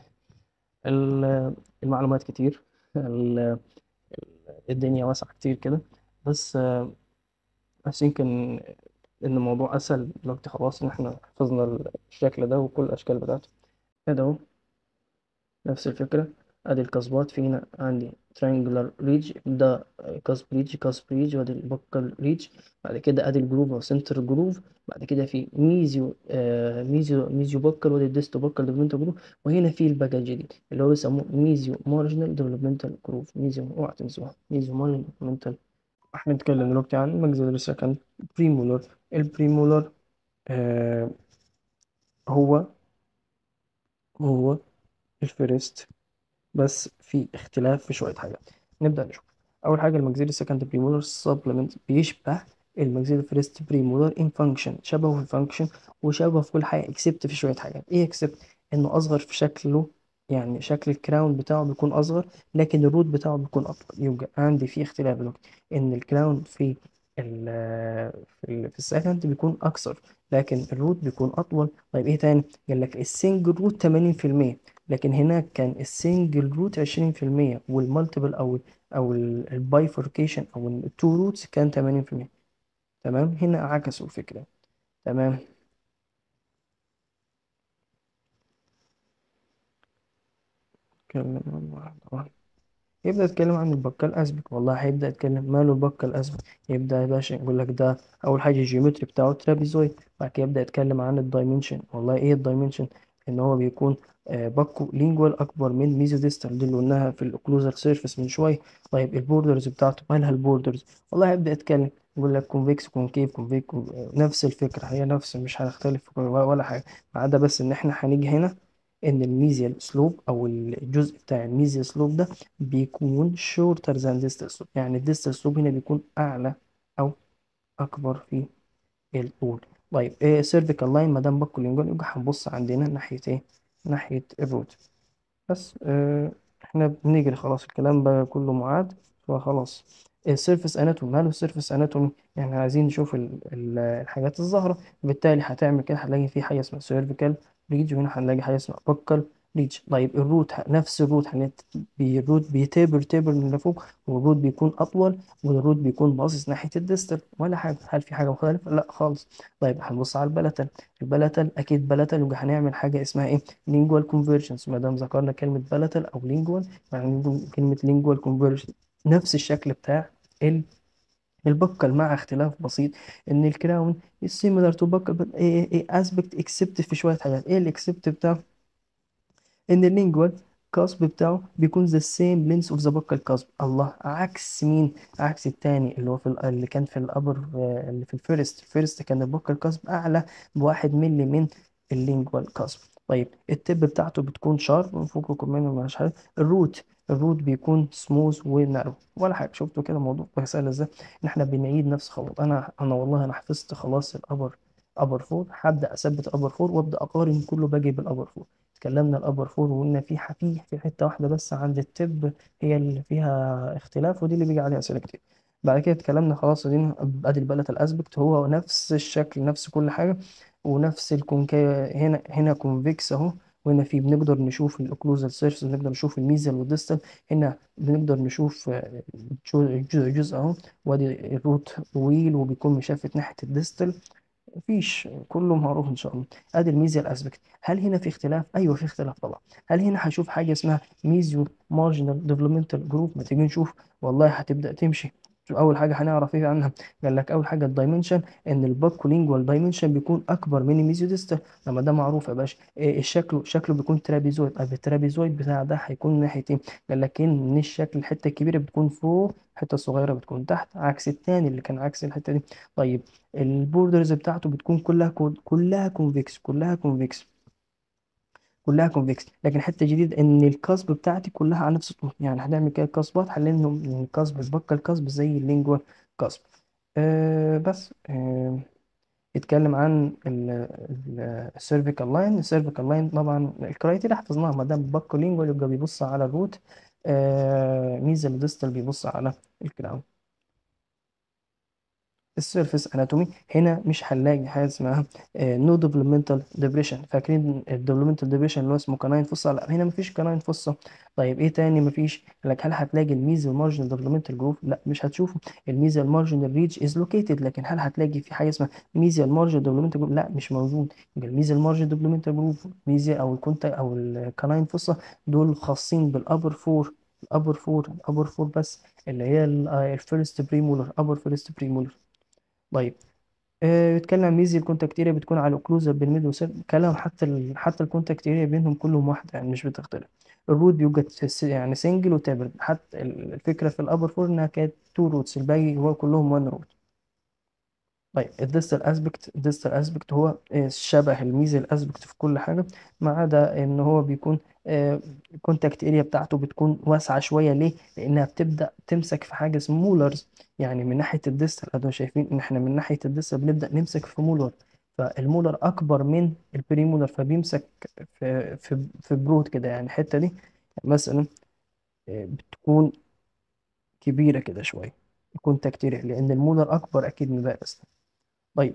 [SPEAKER 1] ال- المعلومات كتير ال- الدنيا واسعة كتير كده بس آه، بس يمكن إن الموضوع أسهل دلوقتي خلاص إن احنا حفظنا الشكل ده وكل الأشكال بتاعته كده أهو نفس الفكرة ادي القصبات في هنا عندي triangular ريج ده قصب ريج قصب ريج وادي البكال ريج بعد كده ادي الجروف او سنتر جروف بعد كده في ميزيو آه ميزيو ميزيو بكال وادي الديستو بكال ديفلوبمنتال جروف وهنا في الباكج دي اللي هو بيسموه ميزيو مارجنال ديفلوبمنتال جروف ميزيو اوعى تنسوها ميزيو مارجنال ديفلوبمنتال احنا نتكلم دلوقتي عن الماكسيلاري سكند بريمولر البريمولر آه هو هو الفيرست بس في اختلاف في شوية حاجات نبدأ نشوف أول حاجة الماكسيلي سكند بريمولر سبلمنت بيشبه الماكسيلي فيرست بريمولر إن فانكشن شبهه في الفانكشن وشبهه في كل حاجة اكسبت في شوية حاجات إيه اكسبت إنه أصغر في شكله يعني شكل الكراون بتاعه بيكون أصغر لكن الروت بتاعه بيكون أطول يبقى عندي في اختلاف دلوقتي إن الكراون في ال في, ال في السكند بيكون أكثر لكن الروت بيكون أطول طيب إيه تاني؟ قال لك السنجل روت 80% لكن هناك كان السنجل روت 20% والمالتيبل او او البايفوركيشن او التو روتس كان 80% تمام هنا عكسوا الفكرة تمام اتكلم عن واحدة واحدة يبدأ يتكلم عن البكال الأسبق والله هيبدأ يتكلم ماله البكال الأسبق يبدأ يا باشا يقول لك ده أول حاجة الجيومتري بتاعه ترابيزويد بعد كده يبدأ يتكلم عن الدايمنشن والله إيه الدايمنشن إن هو بيكون آه، باكو لينجوال أكبر من ميزو ديستال دي اللي قلناها في الأوكلوزال سيرفيس من شوية طيب البوردرز بتاعته مالها البوردرز والله هيبدأ يتكلم يقول لك كونفكس كونكيف كونفيك نفس الفكرة هي نفس مش هنختلف ولا حاجة ما عدا بس إن إحنا هنيجي هنا إن الميزيال سلوب أو الجزء بتاع الميزيال سلوب ده بيكون shorter than distal slope يعني الديستال سلوب هنا بيكون أعلى أو أكبر في الطول طيب إيه cervical line ما دام بكو لينجوال يبقى هنبص عندنا ناحية إيه؟ ناحية الروت بس آه إحنا بنجري خلاص الكلام بقى كله معاد فخلاص السيرفيس اناتومي ماله السيرفيس اناتومي يعني عايزين نشوف ال- ال- الحاجات الظاهرة بالتالي هتعمل كده هتلاقي في حاجة اسمها cervical ريج وهنا هنلاقي حاجة اسمها بكال ريج طيب الروت ه- نفس الروت هنت... بي- الروت بيتابر تابر من لفوق والروت بيكون أطول والروت بيكون باصص ناحية الديستال ولا حاجة هل في حاجة مختلفة؟ لا خالص طيب هنبص على البلاتال البلاتال أكيد بلاتال يبقى هنعمل حاجة اسمها إيه؟ lingual convergence ما دام ذكرنا كلمة بلاتال أو lingual يعني نقول كلمة lingual convergence نفس الشكل بتاع ال البكل مع اختلاف بسيط ان الكراون similar to بكل but ايه ايه aspect except في شوية حاجات ايه الاكسبت بتاعه ان اللينجوال كاسب بتاعه بيكون the same length of the buccal cusp الله عكس مين عكس التاني اللي هو في ال- اللي كان في الابر اللي في الفيرست الفيرست كان البوكال كاسب اعلى بواحد ملي من اللينجوال كاسب طيب التب بتاعته بتكون شارب من فوق منه مش عارف الروت الروت بيكون سموث ونارو ولا حاجه شفتوا كده الموضوع سهل ازاي ان احنا بنعيد نفس خطوات انا انا والله انا حفظت خلاص الابر ابر فور هبدا اثبت ابر فور وابدا اقارن كله باجي بالابر فور اتكلمنا الابر فور وقلنا في ح- في في حته واحده بس عند التب هي اللي فيها اختلاف ودي اللي بيجي عليها اسئله كتير بعد كده اتكلمنا خلاص ادي ادي البلت الاسبكت هو نفس الشكل نفس كل حاجه ونفس الكونكا هنا هنا كونفكس اهو وهنا في بنقدر نشوف الاوكلوزال سيرفيس بنقدر نشوف الميزل والديستال هنا بنقدر نشوف آه، جو- جزء جزء اهو وادي الروت طويل وبيكون مشافت ناحيه الديستال مفيش كله معروف ان شاء الله ادي الميزيال اسبكت هل هنا في اختلاف ايوه في اختلاف طبعا هل هنا هشوف حاجه اسمها ميزيو مارجنال ديفلوبمنتال جروب ما تيجي نشوف والله هتبدا تمشي شو اول حاجه هنعرف ايه عنها قال لك اول حاجه الدايمنشن ان الباكولينجوال دايمنشن بيكون اكبر من الميزيو ديستال لما ده معروف يا باشا إيه الشكل شكله بيكون ترابيزويد طيب الترابيزويد بتاع ده هيكون ناحيه ايه قال لك ان الشكل الحته الكبيره بتكون فوق الحته الصغيره بتكون تحت عكس التاني اللي كان عكس الحته دي طيب البوردرز بتاعته بتكون كلها كون كلها كونفكس كلها كونفكس كلها كونفكس لكن الحته الجديده ان الكاسب بتاعتي كلها على نفس الطول يعني هنعمل كده كاسبات هنلاقي ان الكاسب اتبقى الكاسب زي اللينجوال كاسب أه بس أه يتكلم عن السيرفيكال لاين السيرفيكال لاين طبعا الكرايتيريا حفظناها ما دام باكو لينجوال يبقى بيبص على الروت أه ميزل ديستال بيبص على الكراون السيرفيس اناتومي هنا مش هنلاقي حاجه اسمها نو ديفلوبمنتال ديبريشن فاكرين الديفلوبمنتال ديبريشن اللي هو اسمه كناين فصه لا هنا مفيش كناين فصه طيب ايه تاني مفيش لك هل هتلاقي الميزل مارجنال ديفلوبمنتال جروف لا مش هتشوفه الميزل مارجنال ريج از لوكيتد لكن هل هتلاقي في حاجه اسمها ميزل مارجنال ديفلوبمنتال جروف لا مش موجود يبقى الميزل مارجنال ديفلوبمنتال جروف ميزل او الكونتا او الكناين فصه دول خاصين بالابر فور الابر فور الابر فور بس اللي هي الفيرست بريمولر ابر فيرست بريمولر طيب آه، بيتكلم عن ميزي الكونتاكتيريا بتكون على الاوكلوزال بالميد وسيل كلام حتى ال... حتى الكونتاكتيريا بينهم كلهم واحده يعني مش بتختلف الروت بيوجد س- يعني سنجل وتابل حتى ال- الفكره في الابر فور انها كانت تو روتس الباقي هو كلهم وان روت طيب الديستال اسبكت الديستال اسبكت هو آه، شبه الميزي الاسبكت في كل حاجه ما عدا ان هو بيكون الكونتاكت اريا بتاعته بتكون واسعه شويه ليه لانها بتبدا تمسك في حاجه اسمها مولرز يعني من ناحيه الديستال ادوا شايفين ان احنا من ناحيه الديستال بنبدا نمسك في مولر فالمولر اكبر من البريمولر فبيمسك في في في برود كده يعني الحته دي مثلا آه، بتكون كبيره كده شويه الكونتاكت اريا لان المولر اكبر اكيد من باقي الأسنان. طيب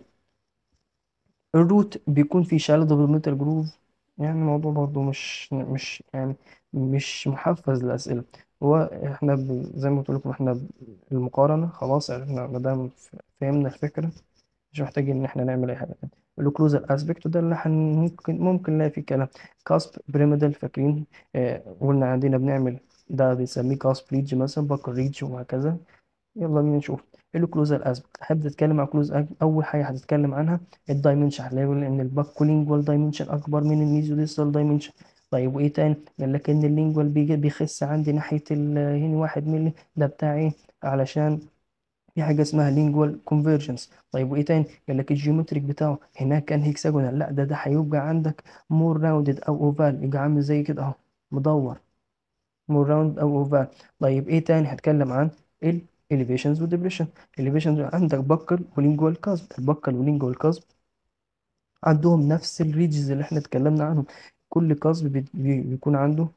[SPEAKER 1] الروت بيكون فيه شالو ديفلوبمنتال جروف يعني الموضوع برضو مش مش يعني مش محفز للأسئلة هو احنا ب... زي ما قلت لكم احنا ب... المقارنة خلاص احنا ما دام ف- فهمنا الفكرة مش محتاجين ان احنا نعمل اي حاجة تانية الاوكلوزال اسبكت وده اللي حن... ممكن ممكن نلاقي فيه كلام كاسب بيراميدال فاكرين اه قلنا عندنا بنعمل ده بنسميه كاسب ريدج مثلا باكر ريدج وهكذا يلا بينا نشوف الاوكلوزال اسبكت هبدا اتكلم عن كلوز اول حاجه هتتكلم عنها الدايمنشن هتلاقي ان الباكولينجوال دايمنشن اكبر من الميزوديستال دايمنشن طيب وايه تاني قال لك ان اللينجوال بيجي بيخس عندي ناحيه ال- هنا واحد مللي ده بتاع ايه علشان في حاجه اسمها لينجوال كونفرجنس طيب وايه تاني قال لك الجيومتريك بتاعه هناك كان هيكساجونال لا ده ده هيبقى عندك مور راوندد او اوفال يبقى عامل زي كده اهو مدور مور راوند او اوفال طيب ايه تاني هتكلم عن ال elevations و depression elevations عندك بكر ولينجوال كاسب البكر واللينجوال كاسب عندهم نفس الريجز اللي احنا اتكلمنا عنهم كل كاسب بي- بي- بيكون عنده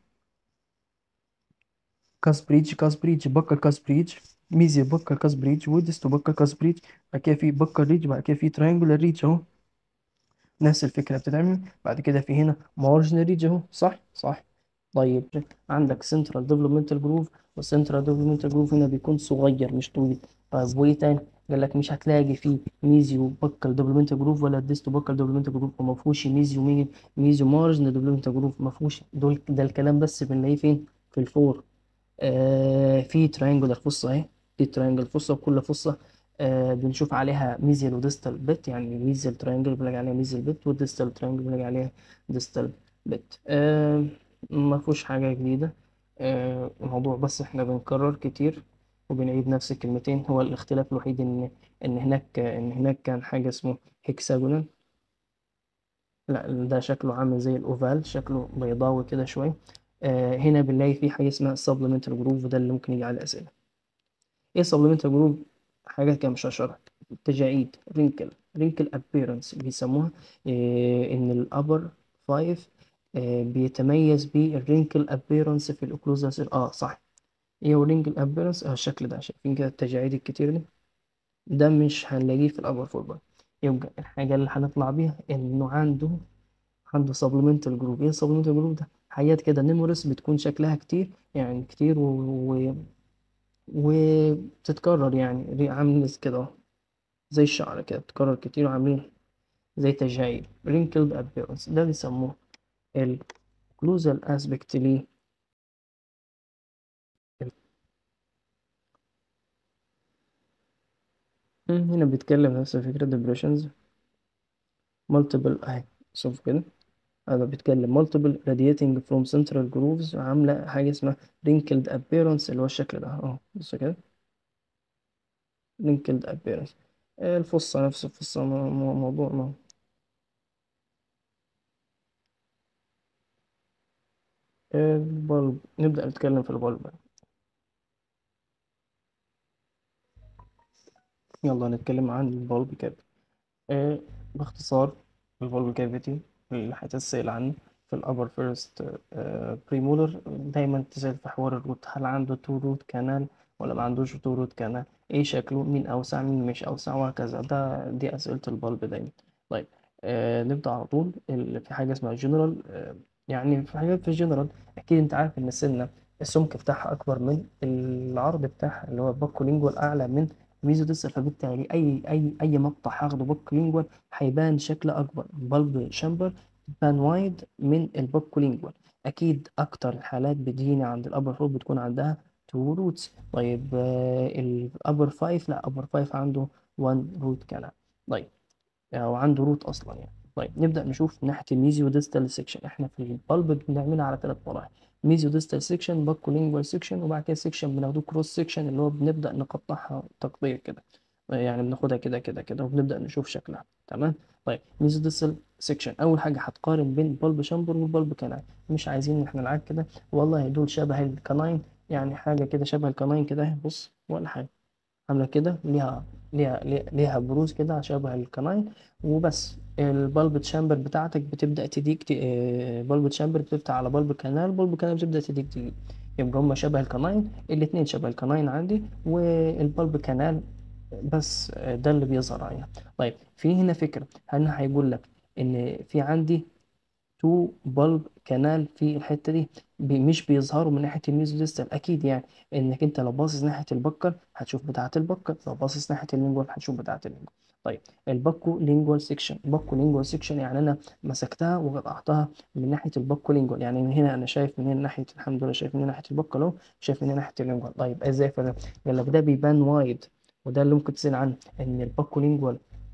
[SPEAKER 1] كاس بريدج كاس بريدج بكر كاس بريدج ميزي بكر كاس بريدج وديستو بكر كاس بريدج بعد كده في بكر ريدج بعد كده في تريانجولار ريدج اهو نفس الفكرة بتتعمل بعد كده في هنا مارجنال ريدج اهو صح صح طيب عندك سنترال ديفلوبمنتال جروف والسنترال ديفلوبمنتال جروف هنا بيكون صغير مش طويل طيب وايه تاني قال لك مش هتلاقي فيه ميزيو بكال ديفلوبمنتال جروف ولا ديستو بكال ديفلوبمنتال جروف وما فيهوش ميزيو مين ميزيو مارجنال ديفلوبمنتال جروف ما فيهوش دول ده الكلام بس بنلاقيه فين في الفور آه في تريانجولار فصة اهي دي تريانجل فصة وكل فصة آه بنشوف عليها ميزيال وديستال بت يعني ميزيال تريانجل بنلاقي عليها ميزيال بت والديستال تريانجل بنلاقي عليها ديستال بت آه ما فيهوش حاجة جديدة آه الموضوع بس احنا بنكرر كتير وبنعيد نفس الكلمتين هو الاختلاف الوحيد ان ان هناك ان هناك كان حاجة اسمه هيكساجونال لا ده شكله عامل زي الاوفال شكله بيضاوي كده شوية آه هنا بنلاقي فيه حاجة اسمها supplemental جروف وده اللي ممكن يجي على الأسئلة ايه supplemental جروف حاجة كده مش هشرح تجاعيد رينكل رينكل appearance بيسموها إيه ان الابر فايف آه بيتميز بالرينكل ابيرنس في الاوكلوزال اه صح ايه هو رينكل ابيرنس اه الشكل ده شايفين كده التجاعيد الكتير دي ده مش هنلاقيه في الابر فور يبقى الحاجة اللي هنطلع بيها انه عنده عنده سبلمنتال جروب ايه سبلمنتال جروب ده حاجات كده نيمورس بتكون شكلها كتير يعني كتير و... و... وبتتكرر يعني عامل كده اهو زي الشعر كده بتتكرر كتير وعاملين زي تجاعيد wrinkled appearance ده بيسموه الكلوزال اسبكت ليه هنا بيتكلم نفس فكرة depressions multiple اهي شوف كده هذا بيتكلم multiple radiating from central grooves عاملة حاجة اسمها wrinkled appearance اللي هو الشكل ده اهو بص كده wrinkled appearance الفصة نفس الفصة موضوع ما البلب نبدأ نتكلم في البلب يلا نتكلم عن البلب كافيتي آه باختصار البلب كافيتي اللي هتسأل عنه في الأبر فيرست بريمولر دايما تسأل في حوار الروت هل عنده تو روت كانال ولا ما عندوش تو روت كانال ايه شكله مين أوسع مين مش أوسع وهكذا ده دي أسئلة البلب دايما طيب آه نبدأ على طول في حاجة اسمها جنرال آه يعني في حاجات في الجنرال أكيد أنت عارف إن السنة السمك بتاعها أكبر من العرض بتاعها اللي هو الباكو لينجوال أعلى من ميزوديسل فبالتالي أي أي أي مقطع هاخده باكو لينجوال هيبان شكل أكبر البلب شامبر بان وايد من الباكو لينجوال أكيد أكتر الحالات بتجيني عند الأبر فور بتكون عندها تو روتس طيب الأبر فايف لا أبر فايف عنده وان روت كانال طيب أو عنده روت أصلا يعني طيب نبدأ نشوف من ناحية الميزيو ديستال سيكشن احنا في البلب بنعملها على ثلاث مراحل ميزيو ديستال سيكشن باكو لينجوال سيكشن وبعد كده سيكشن بناخده كروس سيكشن اللي هو بنبدأ نقطعها تقطيع كده يعني بناخدها كده كده كده وبنبدأ نشوف شكلها تمام طيب ميزيو ديستال سيكشن أول حاجة هتقارن بين البلب شامبر والبلب كانال مش عايزين إن احنا نلعب كده والله دول شبه الكناين يعني حاجة كده شبه الكناين كده بص ولا حاجة عاملة كده ليها ليها ليها بروز كده شبه الكناين وبس البلب تشامبر بتاعتك بتبدأ تديك بلب تشامبر بتفتح على بلب كانال بلب كانال بتبدأ تديك تديك يبقى هما شبه الكناين الاتنين شبه الكناين عندي والبلب كانال بس ده اللي بيظهر عليها طيب في هنا فكرة هنا هيقول لك ان في عندي تو بلب كانال في الحته دي بي مش بيظهروا من ناحيه الميزوديستال اكيد يعني انك انت لو باصص ناحيه البكر هتشوف بتاعه البكر لو باصص ناحيه اللينجوال هتشوف بتاعه اللينجوال طيب الباكو لينجوال سيكشن باكو لينجوال سيكشن يعني انا مسكتها وقطعتها من ناحيه الباكو لينجوال يعني من هنا انا شايف من هنا ناحيه الحمد لله شايف من هنا ناحيه البكر اهو شايف من هنا ناحيه اللينجوال طيب ازاي فرق قال لك ده بيبان وايد وده اللي ممكن تسال عنه ان الباكو لينجوال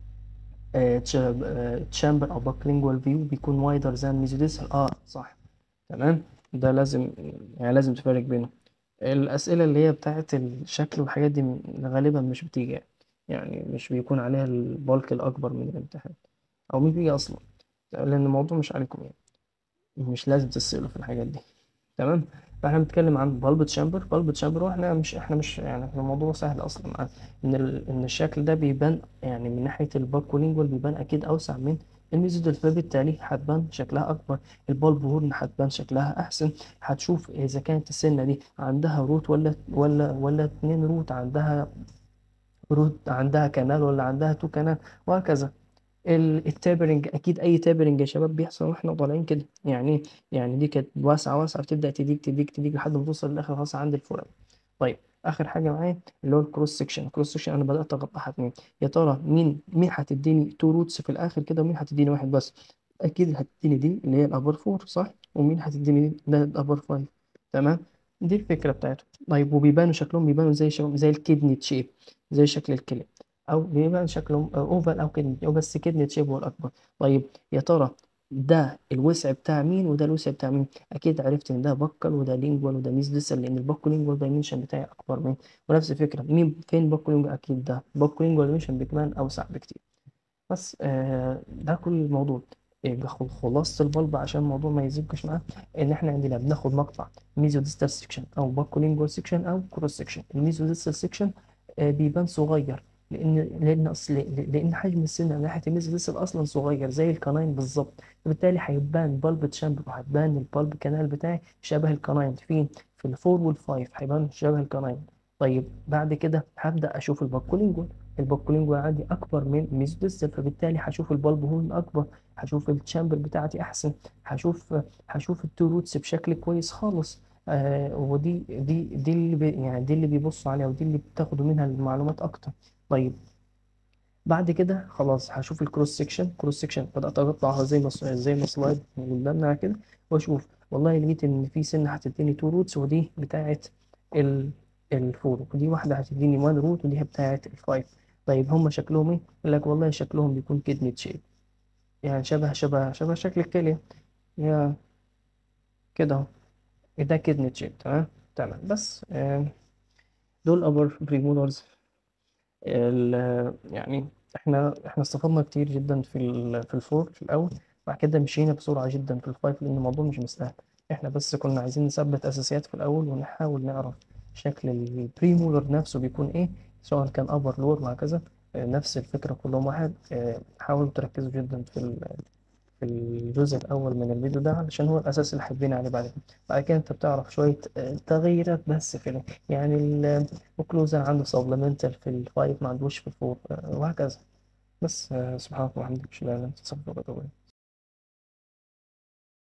[SPEAKER 1] تشامبر او باكلينجوال فيو بيكون وايدر ذان ميزوديسال اه صح تمام ده لازم يعني لازم تفرق بينهم الاسئله اللي هي بتاعه الشكل والحاجات دي غالبا مش بتيجي يعني مش بيكون عليها البالك الاكبر من الامتحان او مش بيجي اصلا لان الموضوع مش عليكم يعني مش لازم تسألوا في الحاجات دي تمام فاحنا بنتكلم عن بلب تشامبر بلب تشامبر واحنا مش احنا مش يعني احنا الموضوع سهل اصلا ان ال... ان الشكل ده بيبان يعني من ناحيه الباكو لينجوال بيبان اكيد اوسع من الميزودل فبالتالي هتبان شكلها اكبر البلب هورن هتبان شكلها احسن هتشوف اذا كانت السنه دي عندها روت ولا ولا ولا اتنين روت عندها روت عندها كانال ولا عندها تو كانال وهكذا التابرنج اكيد اي تابرنج يا شباب بيحصل واحنا طالعين كده يعني يعني دي كانت واسعه واسعه بتبدا تديك تديك تديك لحد ما توصل للاخر خلاص عند الفورم طيب اخر حاجه معايا اللي هو الكروس سكشن الكروس سكشن انا بدات اقطعها اتنين يا ترى مين مين هتديني تو روتس في الاخر كده ومين هتديني واحد بس اكيد هتديني دي اللي هي الابر فور صح ومين هتديني ده الابر فايف تمام دي الفكره بتاعته طيب وبيبانوا شكلهم بيبانوا زي شكل زي الكدني شيب زي شكل الكلى او بيبان شكلهم اوفال او كدني او بس كدني شيب هو الاكبر طيب يا ترى ده الوسع بتاع مين وده الوسع بتاع مين اكيد عرفت ان ده بكل وده لينجوال وده ميزلسل لان البكو لينجوال دايمنشن بتاعي اكبر من ونفس الفكره مين فين بكو لينجوال اكيد ده بكو لينجوال دايمنشن بكمان اوسع بكتير بس آه ده كل الموضوع يبقى خلاصة البلب عشان الموضوع ما يزيبكش معاه ان احنا عندنا بناخد مقطع ميزو ديستال سيكشن او باكو لينجوال سيكشن او كروس سيكشن الميزو ديستال سيكشن آه بيبان صغير لان لان اصل لان حجم السن من ناحيه الميزوفيسل اصلا صغير زي القناين بالظبط فبالتالي هيبان بلب تشامبر وهتبان البلب كانال بتاعي شبه القناين فين في الفور والفايف هيبان شبه القناين طيب بعد كده هبدا اشوف الباكولينجوال الباكولينجوال عندي اكبر من الميزوفيسل فبالتالي هشوف البلب هون اكبر هشوف التشامبر بتاعتي احسن هشوف هشوف التو روتس بشكل كويس خالص آه ودي دي دي اللي بي يعني دي اللي بيبصوا عليها ودي اللي بتاخدوا منها المعلومات اكتر طيب بعد كده خلاص هشوف الكروس سيكشن كروس سيكشن بدات اقطعها زي ما زي ما سلايد قدامنا كده واشوف والله لقيت ان في سنه هتديني تو روتس ودي بتاعه ال الفور ودي واحده هتديني وان روت ودي بتاعه الفايف طيب هما شكلهم ايه يقول لك والله شكلهم بيكون كدني شيب يعني شبه شبه شبه شكل الكليه يا كده اهو ده كدني شيب تمام تمام بس آه دول ابر بريمولارز يعني احنا احنا استفدنا كتير جدا في ال في الفور في الاول بعد كده مشينا بسرعه جدا في الفايف لان الموضوع مش مستاهل احنا بس كنا عايزين نثبت اساسيات في الاول ونحاول نعرف شكل البريمولر نفسه بيكون ايه سواء كان ابر لور وهكذا نفس الفكره كلهم واحد حاولوا تركزوا جدا في في الجزء الأول من الفيديو ده علشان هو الأساس اللي حابين عليه بعد كده بعد كده أنت بتعرف شوية تغييرات بس في يعني الأوكلوزن عنده سبلمنتال في الفايف ما عندوش في الفور وهكذا بس سبحانك اللهم وبحمدك أشهد أن لا إله إلا أنت أستغفرك وأتوب إليك